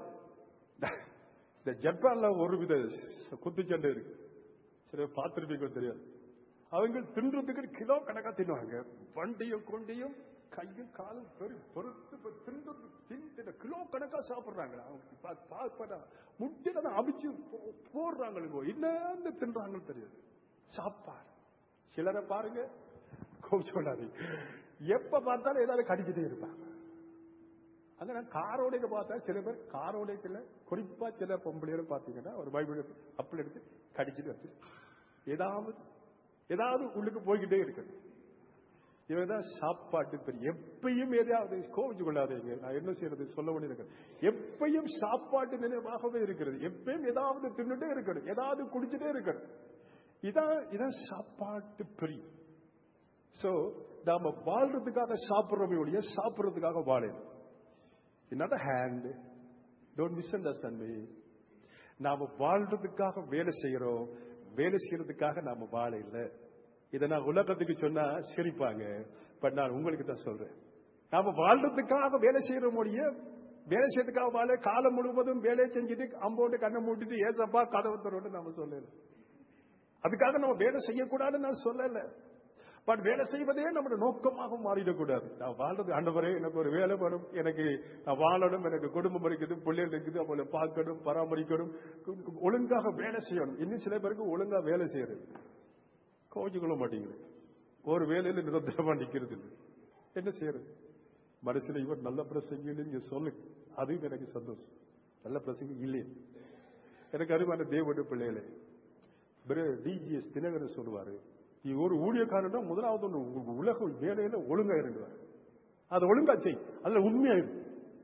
இந்த ஜப்பான்ல ஒரு வித குத்துச்சண்டை இருக்கு சில பார்த்திருப்பீங்க தெரியாது அவங்க தின்றதுக்கு கிலோ கணக்கா தின்னுவாங்க வண்டியும் கொண்டியும் கையும் காலும் பெரு பொறுத்து இப்ப தின்றது தின்னு கிலோ கணக்கா சாப்பிடுறாங்க அவங்க பா- பார்ப்பதா முட்டில அபிச்சு போ- போடுறாங்க என்ன தின்றாங்கன்னு தெரியாது சாப்பாடு சிலரை பாருங்க கோவிச்சோடாதீங்க எப்ப பார்த்தாலும் ஏதாவது கடிச்சிட்டே இருப்பாங்க அங்க நான் காரோடைக்கு பார்த்தா சில பேர் காரோடைக்குல குறிப்பா சில பொம்பளையரும் பாத்தீங்கன்னா ஒரு பைபிள் எடுத்து அப்பள் எடுத்து கடிச்சிட்டு வச்சு ஏதாவது ஏதாவது உள்ளுக்கு போய்கிட்டே இருக்குது இவதான் சாப்பாட்டு பெரிய எப்பயும் எதையாவது கோவிச்சு கொள்ளாதீங்க நான் என்ன செய்யறது சொல்ல வேண்டியது எப்பயும் சாப்பாட்டு நினைவாகவே இருக்கிறது எப்பயும் ஏதாவது தின்னுட்டே இருக்கணும் ஏதாவது குடிச்சிட்டே இருக்கணும் இதான் இதான் சாப்பாட்டு பிரியம் சோ நாம வாழ்றதுக்காக சாப்பிடுறோமே ஒழிய சாப்பிடுறதுக்காக வாழணும் another hand don't misunderstand me நாம வாழ்றதுக்காக வேலை செய்யறோம் வேலை செய்யறதுக்காக நாம வாழ இல்ல இதை நான் உலகத்துக்கு சொன்னா சிரிப்பாங்க பட் நான் உங்களுக்கு தான் சொல்றேன் நாம வாழ்றதுக்காக வேலை செய்யறோம் ஒழிய வேலை செய்யறதுக்காக வாழ காலம் முழுவதும் வேலையை செஞ்சுட்டு அம்போண்டு கண்ணை மூட்டிட்டு ஏசப்பா கதவு தரோன்னு நாம சொல்லல அதுக்காக நம்ம வேலை செய்யக்கூடாதுன்னு நான் சொல்லல பட் வேலை செய்வதே நம்மளோட நோக்கமாக மாறிடக்கூடாது நான் வாழ்றது ஆண்டவரே எனக்கு ஒரு வேலை வரும் எனக்கு நான் வாழணும் எனக்கு குடும்பம் இருக்குது பிள்ளைகள் இருக்குது அவங்களை பார்க்கணும் பராமரிக்கணும் ஒழுங்காக வேலை செய்யணும் இன்னும் சில பேருக்கு ஒழுங்கா வேலை செய்யறது கோச்சிக்கொள்ள மாட்டேங்குது ஒரு வேலையில நிரந்தரமா நிக்கிறது இல்லை என்ன செய்யறது மனசுல இவர் நல்ல பிரசங்க நீங்க சொல்லுங்க அதுவும் எனக்கு சந்தோஷம் நல்ல பிரசங்க இல்லையே எனக்கு அருமையான தேவனுடைய பிள்ளைகளே டிஜிஎஸ் தினகரன் சொல்லுவாரு நீ ஒரு ஊழியக்காரன் முதலாவது ஒண்ணு உங்க உலக வேலையில ஒழுங்கா இருந்துவார் அதை ஒழுங்கா செய் அதுல உண்மையா இரு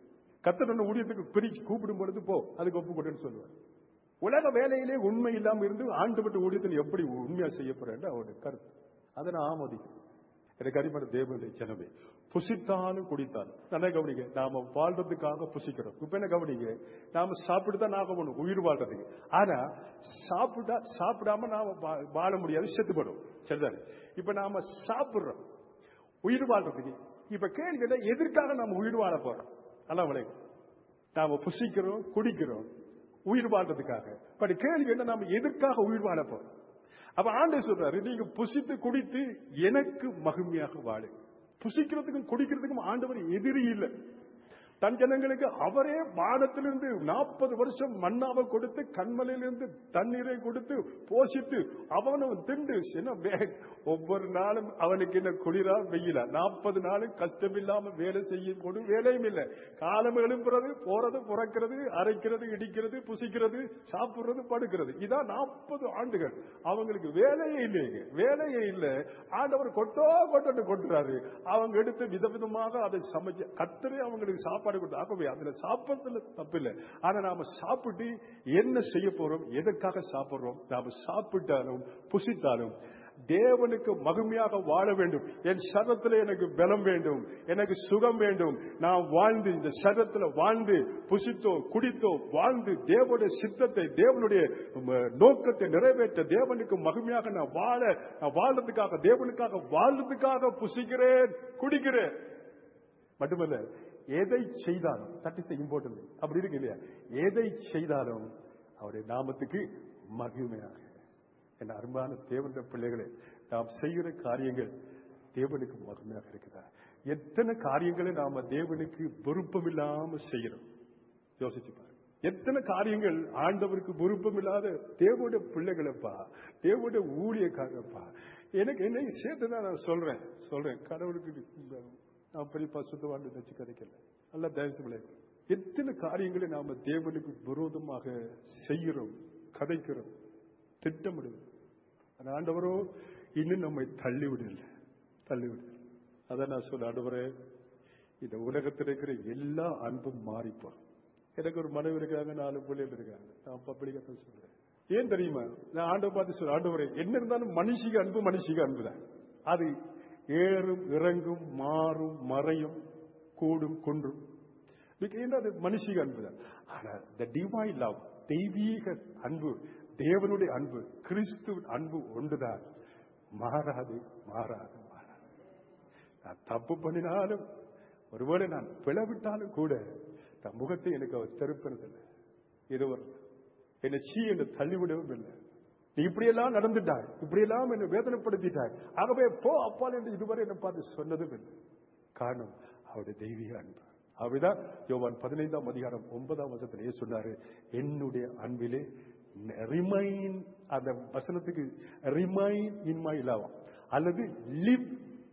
கத்தர் ஊழியத்துக்கு பிரிச்சு கூப்பிடும் பொழுது போ அதுக்கு ஒப்பு கொடுன்னு சொல்லுவார் உலக வேலையிலே உண்மை இல்லாம இருந்து ஆண்டுபட்ட ஊழியத்தில் எப்படி உண்மையா செய்ய போறேன் அவருடைய கருத்து அதை நான் ஆமோதிக்கிறேன் எனக்கு அடிப்படை தேவனுடைய ஜனமே புசித்தாலும் குடித்தாலும் நல்லா கவனிங்க நாம வாழ்றதுக்காக புசிக்கிறோம் இப்ப என்ன கவனிங்க நாம சாப்பிட்டுதான் நாம பண்ணும் உயிர் வாழ்றதுக்கு ஆனா சாப்பிட்டா சாப்பிடாம நாம வா- வாழ முடியாது செத்துப்படும் சரிதானே இப்ப நாம சாப்பிடுறோம் உயிர் வாழ்றதுக்கு இப்ப கேள்வி என்ன, எதற்காக நாம உயிர் வாழ போறோம் நல்லா விளையும் நாம புசிக்கிறோம் குடிக்கிறோம் உயிர் வாழ்றதுக்காக பட் கேள்வி என்ன நாம எதற்காக உயிர் வாழ போறோம் அப்ப ஆண்டே சொல்றாரு நீங்க புசித்து குடித்து எனக்கு மகிமையாக வாழு புசிக்கிறதுக்கும் குடிக்கிறதுக்கும் ஆண்டவர் எதிரி இல்லை தன் ஜனங்களுக்கு அவரே வானத்திலிருந்து நாற்பது வருஷம் மண்ணாவை கொடுத்து கண்மலையிலிருந்து தண்ணீரை கொடுத்து போஷித்து அவனும் திண்டு என்ன வே- ஒவ்வொரு நாளும் அவனுக்கு என்ன குளிரா வெயிலா நாற்பது நாளும் கஷ்டமில்லாம வேலை செய்யும் கொண்டு வேலையும் இல்லை காலம் எழுப்புறது போறது புறக்கிறது அரைக்கிறது இடிக்கிறது புசிக்கிறது சாப்பிடுறது படுக்கிறது இதான் நாற்பது ஆண்டுகள் அவங்களுக்கு வேலையே இல்லைங்க வேலையே இல்லை ஆண்டவர் கொட்டோ கொட்டன்னு கொட்டுறாரு அவங்க எடுத்து விதவிதமாக அதை சமைச்சு கத்தரே அவங்களுக்கு சாப்பாடு கொடுத்து ஆகவே அதுல சாப்பிடுறதுல தப்பில்லை ஆனா நாம சாப்பிட்டு என்ன செய்ய போறோம் எதற்காக சாப்பிடுறோம் நாம சாப்பிட்டாலும் புசித்தாலும் தேவனுக்கு மகிமையாக வாழ வேண்டும் என் சரத்துல எனக்கு பலம் வேண்டும் எனக்கு சுகம் வேண்டும் நான் வாழ்ந்து இந்த சரத்துல வாழ்ந்து புசித்தோ குடித்தோ வாழ்ந்து தேவனுடைய சித்தத்தை தேவனுடைய உம், நோக்கத்தை நிறைவேற்ற தேவனுக்கு மகிமையாக நான் வாழ நான் வாழ்றதுக்காக தேவனுக்காக வாழ்றதுக்காக புசிக்கிறேன் குடிக்கிறேன் மட்டுமல்ல எதை செய்தாலும் தட்டி இம்பார்ட்டன்ட் அப்படி இருக்கு இல்லையா எதை செய்தாலும் அவருடைய நாமத்துக்கு மகிமையாக என் அருமையான தேவனுடைய பிள்ளைகளே நாம் செய்கிற காரியங்கள் தேவனுக்கு மகிமையாக இருக்குதா எத்தனை காரியங்களை நாம தேவனுக்கு விருப்பம் இல்லாம செய்கிறோம் யோசிச்சு பாருங்க எத்தனை காரியங்கள் ஆண்டவருக்கு விருப்பம் இல்லாத தேவனுடைய பிள்ளைகளப்பா தேவனுடைய ஊழியக்காரப்பா எனக்கு என்னை சேர்த்து தான் நான் சொல்றேன் சொல்றேன் கடவுளுக்கு நான் பெரிய பசுத்தவாண்டு வச்சு கதைக்கல நல்லா தயவுசு விளையாடு எத்தனை காரியங்களை நாம தேவனுக்கு விரோதமாக செய்கிறோம் கதைக்கிறோம் திட்டமிடுவோம் ஆனா ஆண்டவரோ இன்னும் நம்மை தள்ளி விடல தள்ளி விடல அதான் நான் சொல்ல ஆண்டவரே இந்த உலகத்தில் இருக்கிற எல்லா அன்பும் மாறிப்போம் எனக்கு ஒரு மனைவி இருக்காங்க நாலு பிள்ளைகள் இருக்காங்க நான் பப்ளிக்கா தான் சொல்றேன் ஏன் தெரியுமா நான் ஆண்டவர் பார்த்து சொல்ல ஆண்டவரே என்ன இருந்தாலும் மனுஷிக அன்பு மனுஷிக அன்பு தான் அது ஏறும் இறங்கும் மாறும் மறையும் கூடும் குன்றும் இதுக்கு என்ன அது மனுஷிக அன்பு தான் ஆனா the divine love தெய்வீக அன்பு தேவனுடைய அன்பு கிறிஸ்துவின் அன்பு ஒன்றுதான் மாறாது மாறாது மாறாது நான் தப்பு பண்ணினாலும் ஒருவேளை நான் பிளவிட்டாலும் கூட தன் முகத்தை எனக்கு அவர் திருப்பினதில்லை இதுவரை என்னை சீ என்று தள்ளிவிடவும் இல்லை நீ இப்படியெல்லாம் நடந்துட்டாய் இப்படியெல்லாம் என்னை வேதனைப்படுத்திட்டாய் ஆகவே போ அப்பால் என்று இதுவரை என்னை பார்த்து சொன்னதும் இல்லை காரணம் அவருடைய தெய்வீக அன்பு அப்படிதான் யோவான் பதினைந்தாம் அதிகாரம் ஒன்பதாம் வசத்திலேயே சொன்னாரு என்னுடைய அன்பிலே ரிமைன் அந்த வசனத்துக்கு ரிமைன் இன் மை லவ் அல்லது லிவ்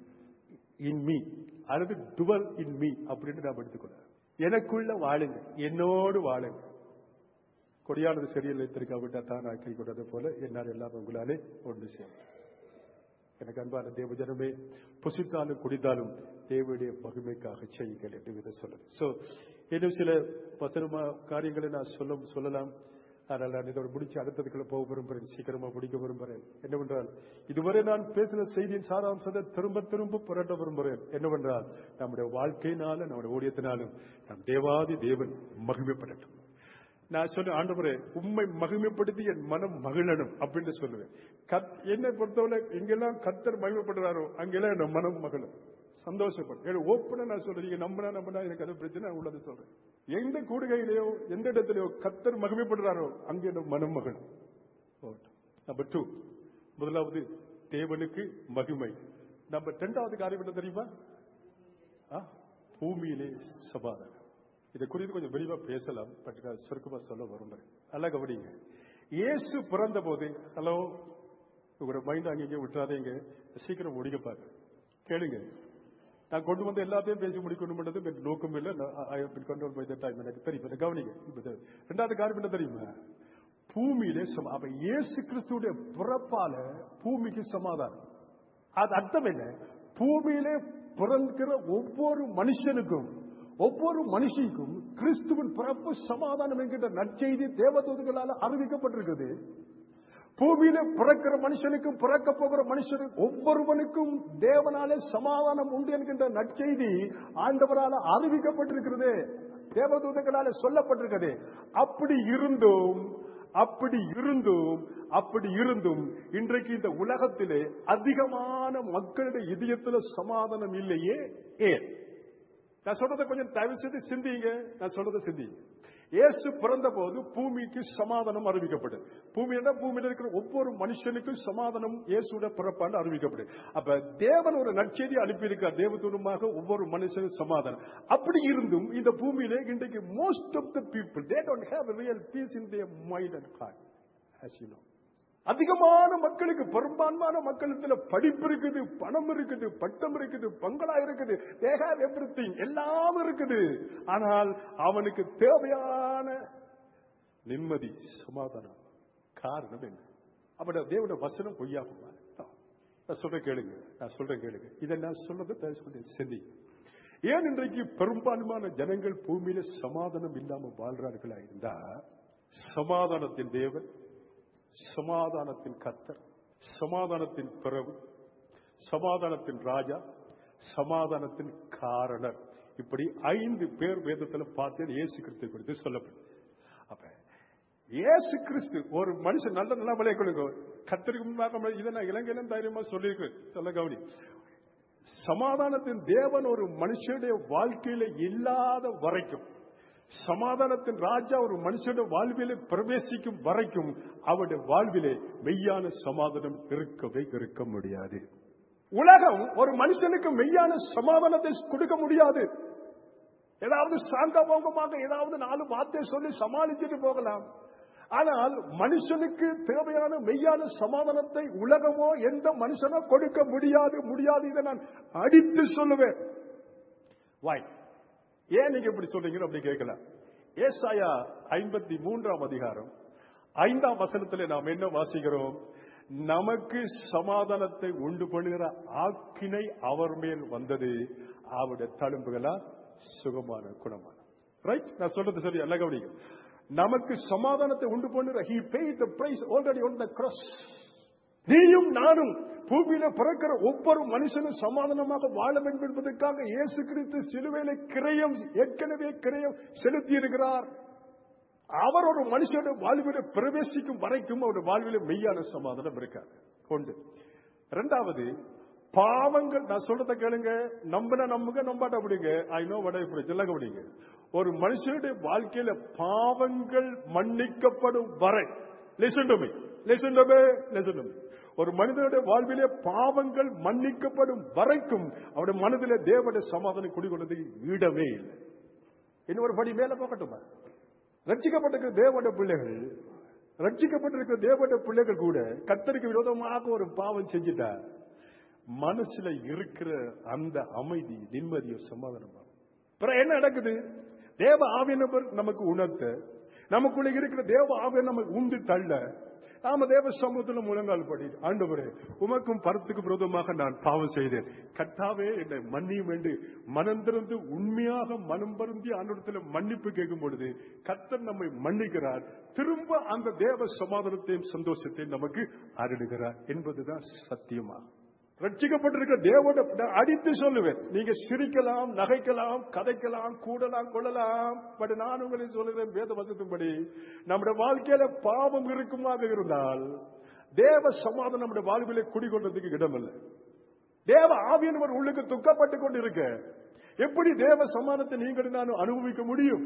இன் மீ அல்லது டுவல் இன் மீ அப்படின்னு நாம் எடுத்துக்கொள்ள எனக்குள்ள வாழுங்க என்னோடு வாழுங்க கொடியானது சரியில்லை திருக்காவிட்டா தான் ஆக்கி கொண்டது போல என்னால் எல்லாம் உங்களாலே ஒன்று செய்யும் எனக்கு அன்பான தேவ ஜனமே புசித்தாலும் குடித்தாலும் தேவனுடைய மகிமைக்காக செய்யுங்கள் என்று வித சொல்லுது சோ இன்னும் சில பத்திரமா காரியங்களை நான் சொல்ல சொல்லலாம் ஆனால் நான் இதோட முடிச்சு அடுத்ததுக்குள்ள போக விரும்புகிறேன் சீக்கிரமா முடிக்க விரும்புகிறேன் என்னவென்றால் இதுவரை நான் பேசின செய்தியின் சாராம்சத்தை திரும்ப திரும்ப புரட்ட விரும்புகிறேன் என்னவென்றால் நம்முடைய வாழ்க்கையினாலும் நம்முடைய ஊழியத்தினாலும் நம் தேவாதி தேவன் மகிமைப்படட்டும் நான் சொல்ல ஆண்டவரே உண்மை மகிமைப்படுத்தி என் மனம் மகிழணும் அப்படின்னு சொல்லுவேன் கத் என்னை பொறுத்தவரை எங்கெல்லாம் கத்தர் மகிமைப்படுறாரோ அங்கெல்லாம் என் மனம் மகிழும் சந்தோஷப்படும் ஓப்பனா நான் சொல்றேன் நீங்க நம்பினா நம்பினா எனக்கு அது பிரச்சனை நான் உள்ளது சொல்றேன் எந்த கூடுகையிலேயோ எந்த இடத்துலயோ கத்தர் மகிமைப்படுறாரோ அங்கே என் மனம் மகிழும் நம்பர் டூ முதலாவது தேவனுக்கு மகிமை நம்பர் ரெண்டாவது காரியம் என்ன தெரியுமா ஆ? பூமியிலே சமாதானம் இதை குறித்து கொஞ்சம் விரிவா பேசலாம் பட் நான் சுருக்கமா சொல்ல விரும்புறேன் நல்லா கவனிங்க இயேசு பிறந்த போது ஹலோ உங்களோட மைண்ட் அங்கேயும் விட்டுறாதீங்க சீக்கிரம் முடிக்க பாருங்க கேளுங்க நான் கொண்டு வந்து எல்லாத்தையும் பேசி முடிக்கணும்ன்றது என் நோக்கம் இல்லை கண்ட்ரோல் பை டைம் எனக்கு தெரியும் எனக்கு கவனிங்க இப்ப இது. ரெண்டாவது காரணம் என்ன தெரியுமா பூமியிலே சமா அப்ப இயேசு கிறிஸ்துடைய பிறப்பால பூமிக்கு சமாதானம் அது அர்த்தம் என்ன பூமியிலே பிறக்கிற ஒவ்வொரு மனுஷனுக்கும் ஒவ்வொரு மனுஷிக்கும் கிறிஸ்துவின் பிறப்பு சமாதானம் என்கின்ற நற்செய்தி தேவதூதர்களால் அறிவிக்கப்பட்டிருக்கிறது பூமியில பிறக்கிற மனுஷனுக்கும் பிறக்க போகிற மனுஷனுக்கும் ஒவ்வொருவனுக்கும் தேவனாலே சமாதானம் உண்டு என்கின்ற நற்செய்தி ஆண்டவரால் அறிவிக்கப்பட்டிருக்கிறது தேவதூதர்களால சொல்லப்பட்டிருக்கிறது அப்படி இருந்தும் அப்படி இருந்தும் அப்படி இருந்தும் இன்றைக்கு இந்த உலகத்திலே அதிகமான மக்களுடைய இதயத்துல சமாதானம் இல்லையே ஏன் நான் சொல்றதை கொஞ்சம் தயவு செய்து சிந்திங்க நான் சொல்றதை சிந்திங்க இயேசு பிறந்த போது பூமிக்கு சமாதானம் அறிவிக்கப்பட்டது பூமியில பூமியில இருக்கிற ஒவ்வொரு மனுஷனுக்கும் சமாதானம் இயேசுட பிறப்பாண்டு அறிவிக்கப்பட்டது அப்ப தேவன் ஒரு நற்செய்தி அனுப்பியிருக்கார் தேவதூரமாக ஒவ்வொரு மனுஷனும் சமாதானம் அப்படி இருந்தும் இந்த பூமியிலே இன்றைக்கு most of the people they don't have real peace in their mind and heart as you know அதிகமான மக்களுக்கு பெரும்பான்மையான மக்களுக்கு படிப்பு இருக்குது பணம் இருக்குது பட்டம் இருக்குது பங்களா இருக்குது they have everything எல்லாம் இருக்குது ஆனால் அவனுக்கு தேவையான நிம்மதி சமாதானம் காரணம் என்ன அப்படி தேவனுடைய வசனம் பொய்யாகுமா நான் சொல்றேன் கேளுங்க நான் சொல்றேன் கேளுங்க இதை நான் சொல்றது தயவு சொல்லி செந்தி ஏன் இன்றைக்கு பெரும்பான்மையான ஜனங்கள் பூமியில சமாதானம் இல்லாம வாழ்றார்களா இருந்தா சமாதானத்தின் தேவன் சமாதானத்தின் கத்தர் சமாதானத்தின் பிறகு சமாதானத்தின் ராஜா சமாதானத்தின் காரணர் இப்படி ஐந்து பேர் வேதத்தில் பார்த்து இயேசு கிறிஸ்து குறித்து சொல்லப்படும் அப்ப இயேசு கிறிஸ்து ஒரு மனுஷன் நல்ல நல்லா விளைய கொடுங்க கத்தருக்கு முன்பாக இதை நான் இலங்கையிலும் தைரியமா சொல்லியிருக்கேன் சொல்ல கவனி சமாதானத்தின் தேவன் ஒரு மனுஷனுடைய வாழ்க்கையில இல்லாத வரைக்கும் சமாதானத்தின் ராஜா ஒரு மனுஷனுடைய வாழ்விலே பிரவேசிக்கும் வரைக்கும் அவருடைய வாழ்விலே மெய்யான சமாதானம் இருக்கவே இருக்க முடியாது உலகம் ஒரு மனுஷனுக்கு மெய்யான சமாதானத்தை கொடுக்க முடியாது ஏதாவது சாங்கபோகமாக ஏதாவது நாலு வார்த்தை சொல்லி சமாளிச்சுட்டு போகலாம் ஆனால் மனுஷனுக்கு தேவையான மெய்யான சமாதானத்தை உலகமோ எந்த மனுஷனோ கொடுக்க முடியாது முடியாது இதை நான் அடித்து சொல்லுவேன் வாய் ஏன் நீங்க இப்படி சொல்றீங்க அப்படி கேட்கலாம் ஏசாயா ஐம்பத்தி மூன்றாம் அதிகாரம் ஐந்தாம் வசனத்தில் நாம் என்ன வாசிக்கிறோம் நமக்கு சமாதானத்தை உண்டு பண்ணுகிற ஆக்கினை அவர் மேல் வந்தது அவருடைய தழும்புகளா சுகமான குணமான ரைட் நான் சொல்றது சரி அல்ல கவனிங்க நமக்கு சமாதானத்தை உண்டு பண்ணுற he paid the price already on the cross நீயும் நானும் பூமியில பிறக்கிற ஒவ்வொரு மனுஷனும் சமாதானமாக வாழ வேண்டும் என்பதற்காக இயேசு கிறிஸ்து சிலுவையில கிரயம் ஏற்கனவே கிரயம் செலுத்தி இருக்கிறார் அவர் ஒரு மனுஷனுடைய வாழ்வில பிரவேசிக்கும் வரைக்கும் அவருடைய வாழ்வில மெய்யான சமாதானம் இருக்காது கொண்டு இரண்டாவது பாவங்கள் நான் சொல்றத கேளுங்க நம்பின நம்புங்க நம்பாட்ட அப்படிங்க ஐ நோ வட இப்படி சொல்ல அப்படிங்க ஒரு மனுஷனுடைய வாழ்க்கையில பாவங்கள் மன்னிக்கப்படும் வரை listen to me listen to me listen to me ஒரு மனிதனுடைய வாழ்விலே பாவங்கள் மன்னிக்கப்படும் வரைக்கும் அவருடைய மனதிலே தேவனுடைய சமாதானம் குடிகொண்டதுக்கு இடமே இல்லை இன்னொரு படி மேல போகட்டுமா ரட்சிக்கப்பட்டிருக்கிற தேவனுடைய பிள்ளைகள் ரட்சிக்கப்பட்டிருக்கிற தேவனுடைய பிள்ளைகள் கூட கத்தருக்கு விரோதமாக ஒரு பாவம் செஞ்சுட்டா மனசுல இருக்கிற அந்த அமைதி நிம்மதியோ சமாதானம் அப்புறம் என்ன நடக்குது தேவ ஆவியனவர் நமக்கு உணர்த்த நமக்குள்ள இருக்கிற தேவ ஆவியன் நமக்கு உந்து தள்ள நாம தேவ சமூகத்தில் முழங்கால் படி ஆண்டவரே உமக்கும் பரத்துக்கு விரோதமாக நான் பாவம் செய்தேன் கட்டாவே என்னை மன்னியும் என்று மனம் திறந்து உண்மையாக மனம் பருந்தி ஆண்டவரத்தில் மன்னிப்பு கேட்கும் பொழுது கர்த்தர் நம்மை மன்னிக்கிறார் திரும்ப அந்த தேவ சமாதானத்தையும் சந்தோஷத்தையும் நமக்கு அருடுகிறார் என்பதுதான் சத்தியமாகும் ரட்சிக்கப்பட்டிருக்கிற தேவோட நான் அடித்து சொல்லுவேன் நீங்க சிரிக்கலாம் நகைக்கலாம் கதைக்கலாம் கூடலாம் கொள்ளலாம் பட் நான் உங்களை சொல்லுகிறேன் வேத வசத்தின்படி நம்முடைய வாழ்க்கையில பாவம் இருக்குமாக இருந்தால் தேவ சமாதானம் நம்முடைய வாழ்விலே குடிகொண்டதுக்கு இடமில்லை தேவ ஆவியனவர் உள்ளுக்கு துக்கப்பட்டு கொண்டு இருக்க எப்படி தேவ சமாதானத்தை நீங்கள் நான் அனுபவிக்க முடியும்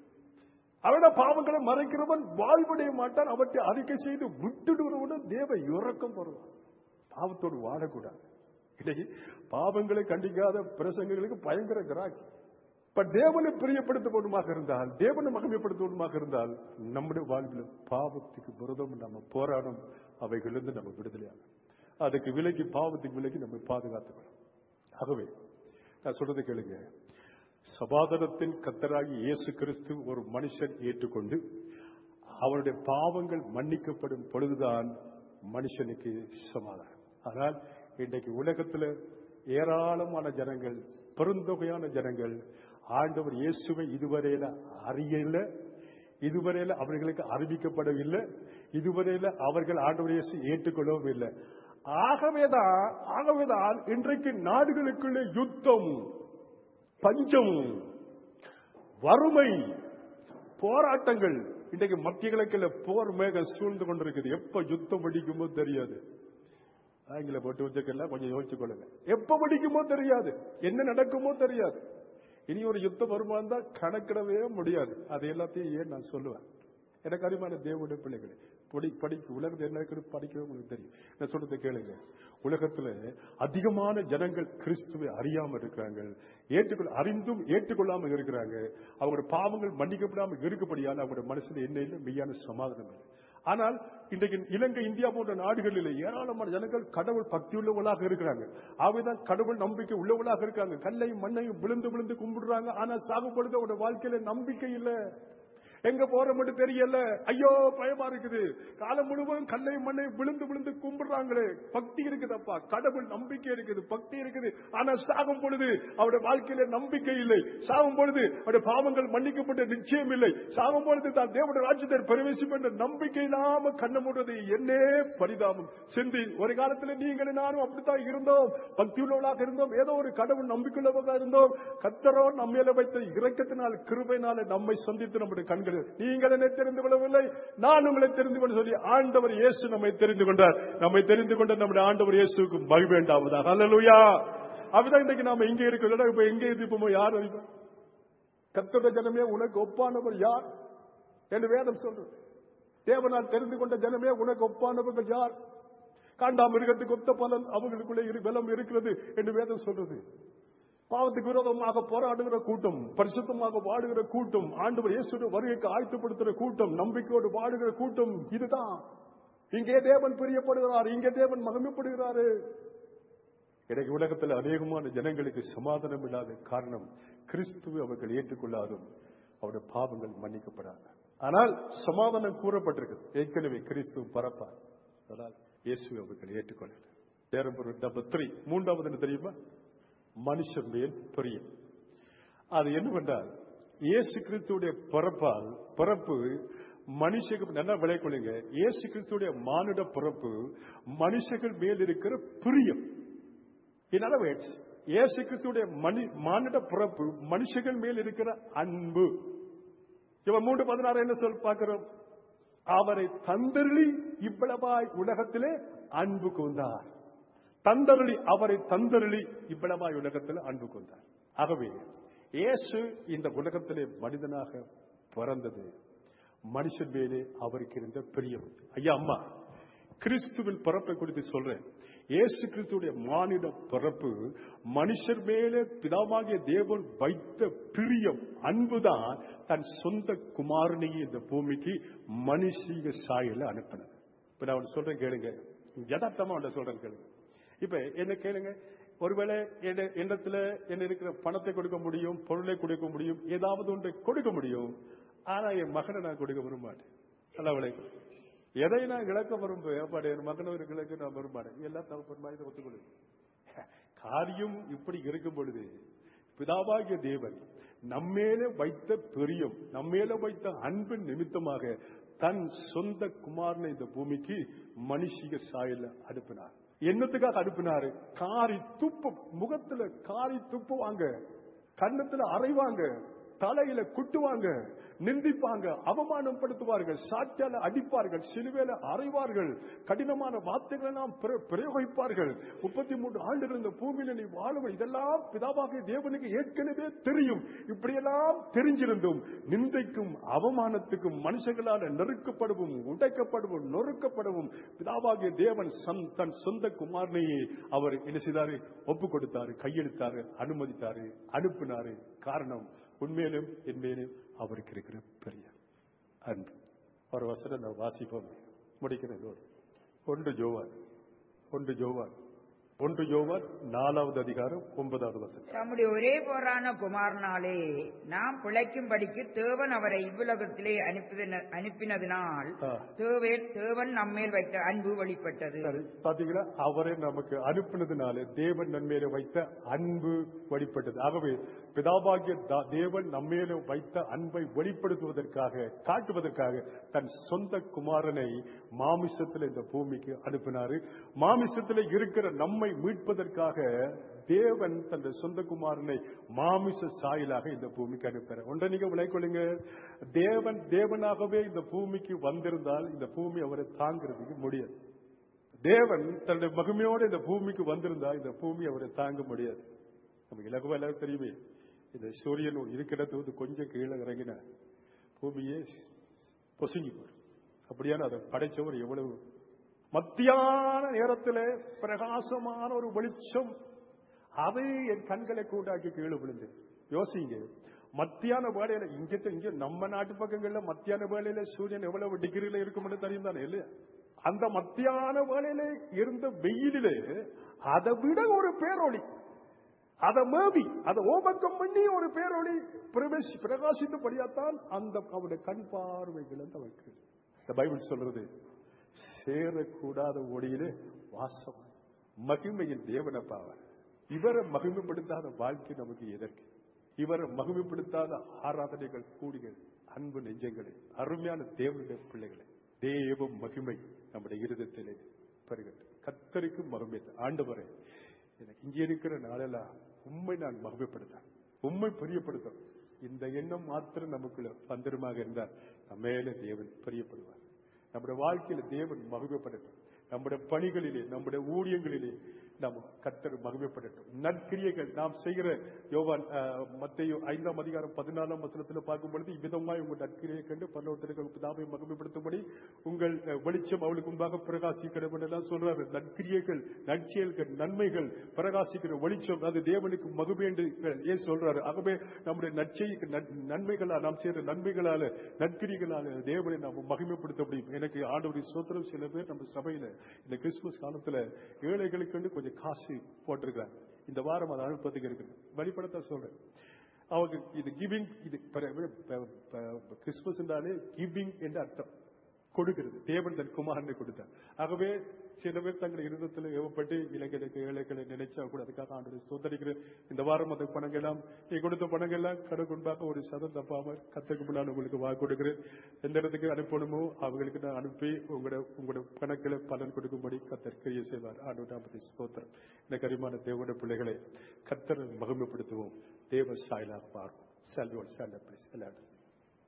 அவருடைய பாவங்களை மறைக்கிறவன் வாழ்வடைய மாட்டான் அவற்றை அறிக்கை செய்து விட்டுடுறவனும் தேவ இறக்கம் வருவான் பாவத்தோடு வாழக்கூடாது இன்னைக்கு பாவங்களை கண்டிக்காத பிரசங்கங்களுக்கு பயங்கர கிராக்கி இப்ப தேவனை பிரியப்படுத்தப்படுமாக இருந்தால் தேவனை மகிமைப்படுத்தப்படுமாக இருந்தால் நம்முடைய வாழ்வில் பாவத்துக்கு விரதம் நம்ம போராடும் அவைகளிலிருந்து நம்ம விடுதலையாகும் அதுக்கு விலகி பாவத்துக்கு விலகி நம்ம பாதுகாத்துக்கணும் ஆகவே நான் சொல்றது கேளுங்க சமாதானத்தின் கத்தராகி இயேசு கிறிஸ்து ஒரு மனுஷன் ஏற்றுக்கொண்டு அவருடைய பாவங்கள் மன்னிக்கப்படும் பொழுதுதான் மனுஷனுக்கு சமாதானம் ஆனால் இன்றைக்கு உலகத்துல ஏராளமான ஜனங்கள் பெருந்தொகையான ஜனங்கள் ஆண்டவர் இயேசுவை இதுவரையில அறியல இதுவரையில அவர்களுக்கு அறிவிக்கப்படவில்லை இதுவரையில அவர்கள் ஆண்டவர் இயேசு ஏற்றுக்கொள்ளவும் இல்லை ஆகவேதான் ஆகவேதான் இன்றைக்கு நாடுகளுக்குள்ளே யுத்தம் பஞ்சம் வறுமை போராட்டங்கள் இன்றைக்கு மத்திய கிழக்கில் போர் மேகம் சூழ்ந்து கொண்டிருக்குது எப்ப யுத்தம் வெடிக்குமோ தெரியாது ஆங்கில போட்டு வச்சுக்கல கொஞ்சம் யோசிச்சு கொள்ளுங்க எப்ப வெடிக்குமோ தெரியாது என்ன நடக்குமோ தெரியாது இனி ஒரு யுத்தம் வருமா இருந்தா கணக்கிடவே முடியாது அது எல்லாத்தையும் ஏன் நான் சொல்லுவேன் எனக்கு அறிமான தேவனுடைய பிள்ளைகளே படி படிக்க உலகத்தில் என்ன இருக்குது படிக்கவே உங்களுக்கு தெரியும் நான் சொல்றதை கேளுங்க உலகத்துல அதிகமான ஜனங்கள் கிறிஸ்துவை அறியாம இருக்கிறாங்க ஏற்றுக்கொள்ள அறிந்தும் ஏற்றுக்கொள்ளாம இருக்கிறாங்க அவங்களோட பாவங்கள் மன்னிக்கப்படாம இருக்கப்படியான அவங்களோட மனசுல என்ன இல்லை மெய்யான சமாதானம் இல்லை ஆனால் இன்றைக்கு இலங்கை இந்தியா போன்ற நாடுகளில் ஏராளமான ஜனங்கள் கடவுள் பக்தியுள்ளவர்களாக இருக்கிறாங்க ஆகவேதான் கடவுள் நம்பிக்கை உள்ளவர்களாக இருக்காங்க கல்லையும் மண்ணையும் விழுந்து விழுந்து கும்பிடுறாங்க ஆனா சாகும் பொழுது அவருடைய வாழ்க்கையில நம்பிக்கை இல்லை எங்க போற மட்டும் தெரியல ஐயோ பயமா இருக்குது காலம் முழுவதும் கல்லையும் மண்ணையும் விழுந்து விழுந்து கும்பிடுறாங்களே பக்தி இருக்குதப்பா கடவுள் நம்பிக்கை இருக்குது பக்தி இருக்குது ஆனா சாகும் பொழுது அவருடைய வாழ்க்கையில நம்பிக்கை இல்லை சாகும் பொழுது அவருடைய பாவங்கள் மன்னிக்கப்பட்ட நிச்சயம் இல்லை சாகும் பொழுது தான் தேவனுடைய ராஜ்யத்தை பிரவேசிக்கும் என்ற நம்பிக்கை இல்லாம கண்ண மூடுறது என்னே பரிதாபம் சிந்தி ஒரு காலத்துல நீங்கள் நானும் அப்படித்தான் இருந்தோம் பக்தி உள்ளவர்களாக இருந்தோம் ஏதோ ஒரு கடவுள் நம்பிக்கையுள்ளவர்களாக இருந்தோம் கத்தரோ நம்ம மேல வைத்த இரக்கத்தினால் கிருபையினால நம்மை சந்தித்து நம்முடைய கண்கள் நீங்கள் என்னை தெரிந்து கொள்ளவில்லை நான் உங்களை தெரிந்து கொண்டு சொல்லி ஆண்டவர் இயேசு நம்மை தெரிந்து கொண்டார் நம்மை தெரிந்து கொண்ட நம்முடைய ஆண்டவர் இயேசுக்கு மகிழ்வேண்டாவதாக அல்லலுயா அப்படிதான் இன்னைக்கு நாம இங்க இருக்கிறோம் இப்ப எங்க இருப்போமோ யார் அறிவோம் கத்தோட ஜனமே உனக்கு ஒப்பானவர் யார் என்று வேதம் சொல்றது தேவனால் தெரிந்து கொண்ட ஜனமே உனக்கு ஒப்பானவர்கள் யார் காண்டா மிருகத்துக்கு ஒத்த பலன் அவங்களுக்குள்ளே இரு பலம் இருக்கிறது என்று வேதம் சொல்றது பாவத்துக்கு விரோதமாக போராடுகிற கூட்டம் பரிசுத்தமாக வாடுகிற கூட்டம் ஆண்டவர் இயேசுடைய வருகைக்கு ஆயத்தப்படுத்துகிற கூட்டம் நம்பிக்கையோடு வாடுகிற கூட்டம் இதுதான் இங்கே தேவன் பிரியப்படுகிறார் இங்கே தேவன் மகிமைப்படுகிறாரு எனக்கு உலகத்தில் அநேகமான ஜனங்களுக்கு சமாதானம் இல்லாத காரணம் கிறிஸ்துவை அவர்கள் ஏற்றுக்கொள்ளாதும் அவருடைய பாவங்கள் மன்னிக்கப்படாது ஆனால் சமாதானம் கூறப்பட்டிருக்கு ஏற்கனவே கிறிஸ்துவ பரப்பார் ஆனால் இயேசுவை அவர்கள் ஏற்றுக்கொள்ளல நேரம் நம்பர் த்ரீ மூன்றாவது என்ன தெரியுமா மனுஷன் மேல் பிரியம் அது என்னவென்றால் இயேசு கிறிஸ்துடைய பிறப்பால் பிறப்பு மனுஷக்கு நல்லா விளைக்கொள்ளுங்க இயேசு கிறிஸ்துடைய மானுட பிறப்பு மனுஷர்கள் மேல் இருக்கிற பிரியம் இன் அதர் வேர்ட்ஸ் இயேசு கிறிஸ்துடைய மனி மானிட பிறப்பு மனுஷர்கள் மேல் இருக்கிற அன்பு இவன் மூன்று பதினாறு என்ன சொல் பார்க்கிறோம் அவரை தந்தருளி இவ்வளவாய் உலகத்திலே அன்பு கொண்டார் தந்தருளி அவரை தந்தருளி இவ்வளவாய் உலகத்தில் அன்பு கொண்டார் ஆகவே இயேசு இந்த உலகத்திலே மனிதனாக பிறந்தது மனுஷன் மேலே அவருக்கு இருந்த பிரியம் ஐயா அம்மா கிறிஸ்துவின் பிறப்பை குறித்து சொல்றேன் இயேசு கிறிஸ்துடைய மானிட பிறப்பு மனுஷர் மேலே பிதாவாகிய தேவன் வைத்த பிரியம் அன்புதான் தன் சொந்த குமாரனையை இந்த பூமிக்கு மனுஷீக சாயல அனுப்பினது இப்ப நான் ஒண்ணு சொல்றேன் கேளுங்க யதார்த்தமா ஒன்று சொல்றேன் கேளுங்க இப்ப என்ன கேளுங்க ஒருவேளை என்ன- என்னத்துல என்ன இருக்கிற பணத்தை கொடுக்க முடியும் பொருளை கொடுக்க முடியும் ஏதாவது ஒன்றை கொடுக்க முடியும் ஆனா என் மகனை நான் கொடுக்க விரும்ப மாட்டேன் நல்லா விளைக்கும் எதை நான் இழக்க விரும்புவேன் அப்பாடி என் மகனை ஒரு இழக்க நான் விரும்பாடேன் எல்லாம் தகப்பன் இதை ஒத்துக்கொள்ளு காரியம் இப்படி இருக்கும் பொழுது பிதாவாகிய தேவன் நம்மேல வைத்த பிரியம் நம்மேல வைத்த அன்பின் நிமித்தமாக தன் சொந்த குமாரனை இந்த பூமிக்கு மனுஷிக சாயல அனுப்பினார் என்னத்துக்காக அனுப்பினாரு காரி துப்பு முகத்துல காரி துப்புவாங்க கன்னத்துல அரைவாங்க தலையில குட்டுவாங்க நிந்திப்பாங்க அவமானப்படுத்துவார்கள் சாட்டியால அடிப்பார்கள் சிலுவையில அறைவார்கள் கடினமான வார்த்தைகள் எல்லாம் பிர- பிரயோகிப்பார்கள் முப்பத்தி மூன்று ஆண்டுகள் இந்த பூமியில நீ வாழும் இதெல்லாம் பிதாவாகிய தேவனுக்கு ஏற்கனவே தெரியும் இப்படியெல்லாம் தெரிஞ்சிருந்தும் நிந்தைக்கும் அவமானத்துக்கும் மனுஷங்களால நெருக்கப்படவும் உடைக்கப்படவும் நொறுக்கப்படவும் பிதாவாகிய தேவன் சம்- தன் சொந்த குமாரனையே அவர் என்ன செய்தாரு ஒப்பு கொடுத்தாரு கையெழுத்தாரு அனுமதித்தாரு அனுப்பினாரு காரணம் உண்மையிலும் என் மேலும் அவருக்கு இருக்கிற பெரிய அன்பு ஒரு வசனம் நான் வாசிப்போம் முடிக்கிறேன் இதோடு. ஒன்று ஜோவான் ஒன்று ஜோவான் ஒன்று யோவான் நாலாவது அதிகாரம் ஒன்பதாவது வசனம் தம்முடைய ஒரே போரான குமாரனாலே நாம் பிழைக்கும்படிக்கு தேவன் அவரை இவ்வுலகத்திலே அனுப்பின- அனுப்பினதினால் ஆ. தேவன் தேவன் நம்மேல் வைத்த அன்பு வெளிப்பட்டது சரி பாத்தீங்களா அவரை நமக்கு அனுப்பினதுனால தேவன் நன்மையில வைத்த அன்பு வெளிப்பட்டது ஆகவே பிதாபாகிய தா- தேவன் நம்மேல வைத்த அன்பை வெளிப்படுத்துவதற்காக காட்டுவதற்காக தன் சொந்த குமாரனை மாமிசத்தில் இந்த பூமிக்கு அனுப்பினாரு மாமிசத்தில் இருக்கிற நம்மை மீட்பதற்காக தேவன் தன் சொந்த குமாரனை மாமிச சாயலாக இந்த பூமிக்கு அனுப்புறார் ஒன்றை நீங்க விளைக்கொள்ளுங்க தேவன் தேவனாகவே இந்த பூமிக்கு வந்திருந்தால் இந்த பூமி அவரை தாங்கிறதுக்கு முடியாது தேவன் தன்னுடைய மகிமையோடு இந்த பூமிக்கு வந்திருந்தா இந்த பூமி அவரை தாங்க முடியாது நமக்கு இலகுவா எல்லாரும் தெரியுமே இந்த சூரியன் இருக்கிறது வந்து கொஞ்சம் கீழே இறங்கின பூமியே பொசுங்கி போயிடும் அப்படியான அதை படைச்சவர் எவ்வளவு மத்தியான நேரத்தில் பிரகாசமான ஒரு வெளிச்சம் அது என் கண்களை கூட்டாக்கி கீழே விழுந்து யோசிங்க மத்தியான வேலையில இங்க இங்க நம்ம நாட்டு பக்கங்கள்ல மத்தியான வேலையில சூரியன் எவ்வளவு டிகிரியில இருக்கும்னு தெரியும் தானே இல்லையா அந்த மத்தியான வேலையில இருந்த வெயிலிலே அதை விட ஒரு பேரொளி அதை மேவி அதை ஓபக்கம் பண்ணி ஒரு பேரொளி பிரவேசி பிரகாசித்தபடியாத்தான் அந்த அவருடைய கண் பார்வைகள் அவருக்கு இந்த பைபிள் சொல்றது சேரக்கூடாத ஒளியிலே வாசம் மகிமையின் தேவனப்பாவர் இவரை மகிமைப்படுத்தாத வாழ்க்கை நமக்கு எதற்கு இவரை மகிமைப்படுத்தாத ஆராதனைகள் கூடிகள் அன்பு நெஞ்சங்களே அருமையான தேவனுடைய பிள்ளைகளே தேவ மகிமை நம்முடைய இருதயத்திலே பெறுகிறது கத்தருக்கு மகிமை ஆண்டவரே எனக்கு இங்கே இருக்கிற நாளெல்லாம் உண்மை நான் மகிமைப்படுத்தேன் உண்மை பிரியப்படுத்த இந்த எண்ணம் மாத்திரம் நமக்குள்ள பந்தரமாக இருந்தால் நம்ம மேல தேவன் பிரியப்படுவார் நம்முடைய வாழ்க்கையில தேவன் மகிமைப்படட்டும் நம்முடைய பணிகளிலே நம்முடைய ஊழியங்களிலே நாம் கத்தர் மகிமைப்படட்டும் நற்கிரியைகள் நாம் செய்கிற யோவான் மத்தையோ ஐந்தாம் அதிகாரம் பதினாலாம் வசனத்தில் பார்க்கும் பொழுது இவ்விதமாய் உங்கள் நற்கிரியை கண்டு பல்லவத்திற்கு பிதாவை மகிமைப்படுத்தும்படி உங்கள் அஹ், வெளிச்சம் அவளுக்கு முன்பாக பிரகாசிக்கிற எல்லாம் சொல்றாரு நற்கிரியைகள் நற்செயல்கள் நன்மைகள் பிரகாசிக்கிற வெளிச்சம் அது தேவனுக்கு மகிமை என்று ஏன் சொல்றாரு ஆகவே நம்முடைய நற்செய் நன்- நன்மைகளால் நாம் செய்கிற நன்மைகளால நற்கிரிகளால தேவனை நாம் மகிமைப்படுத்த முடியும் எனக்கு ஆண்டவருடைய சோத்திரம் சில பேர் நம்ம சபையில இந்த கிறிஸ்துமஸ் காலத்துல ஏழைகளுக்கு கொஞ்சம் காசு போட்டிருக்கிறாங்க இந்த வாரம் அதை அனுப்பத்துக்கு இருக்கு வெளிப்படத்தை சொல்றேன் அவங்க இது கிவிங் இது கிறிஸ்துமஸ் என்றாலே கிவிங் என்று அர்த்தம் கொடுக்கிறது தேவன் தன் குமாரனை கொடுத்தார் ஆகவே சில பேர் தங்கள் இருதத்தில் ஏவப்பட்டு இளைஞருக்கு ஏழைகளை நினைச்சா கூட அதுக்காக ஆண்டு ஸ்தோத்தரிக்கிறேன் இந்த வாரம் அந்த பணங்கள் எல்லாம் நீ கொடுத்த பணங்கள் எல்லாம் கடவுள் முன்பாக ஒரு சதம் தப்பாமல் கத்துக்கு முன்னால் உங்களுக்கு வாக்கு கொடுக்கிறேன் எந்த இடத்துக்கு அனுப்பணுமோ அவங்களுக்கு நான் அனுப்பி உங்களோட உங்களோட கணக்கில் பலன் கொடுக்கும்படி கத்தர் கிரியை செய்வார் ஆண்டு நாற்பத்தி ஸ்தோத்திரம் இந்த கரிமான தேவனுடைய பிள்ளைகளை கத்தரை மகிமைப்படுத்துவோம் தேவ சாயலாக பார்ப்போம் செல்வோம் செல்ல பிளீஸ் எல்லாரும்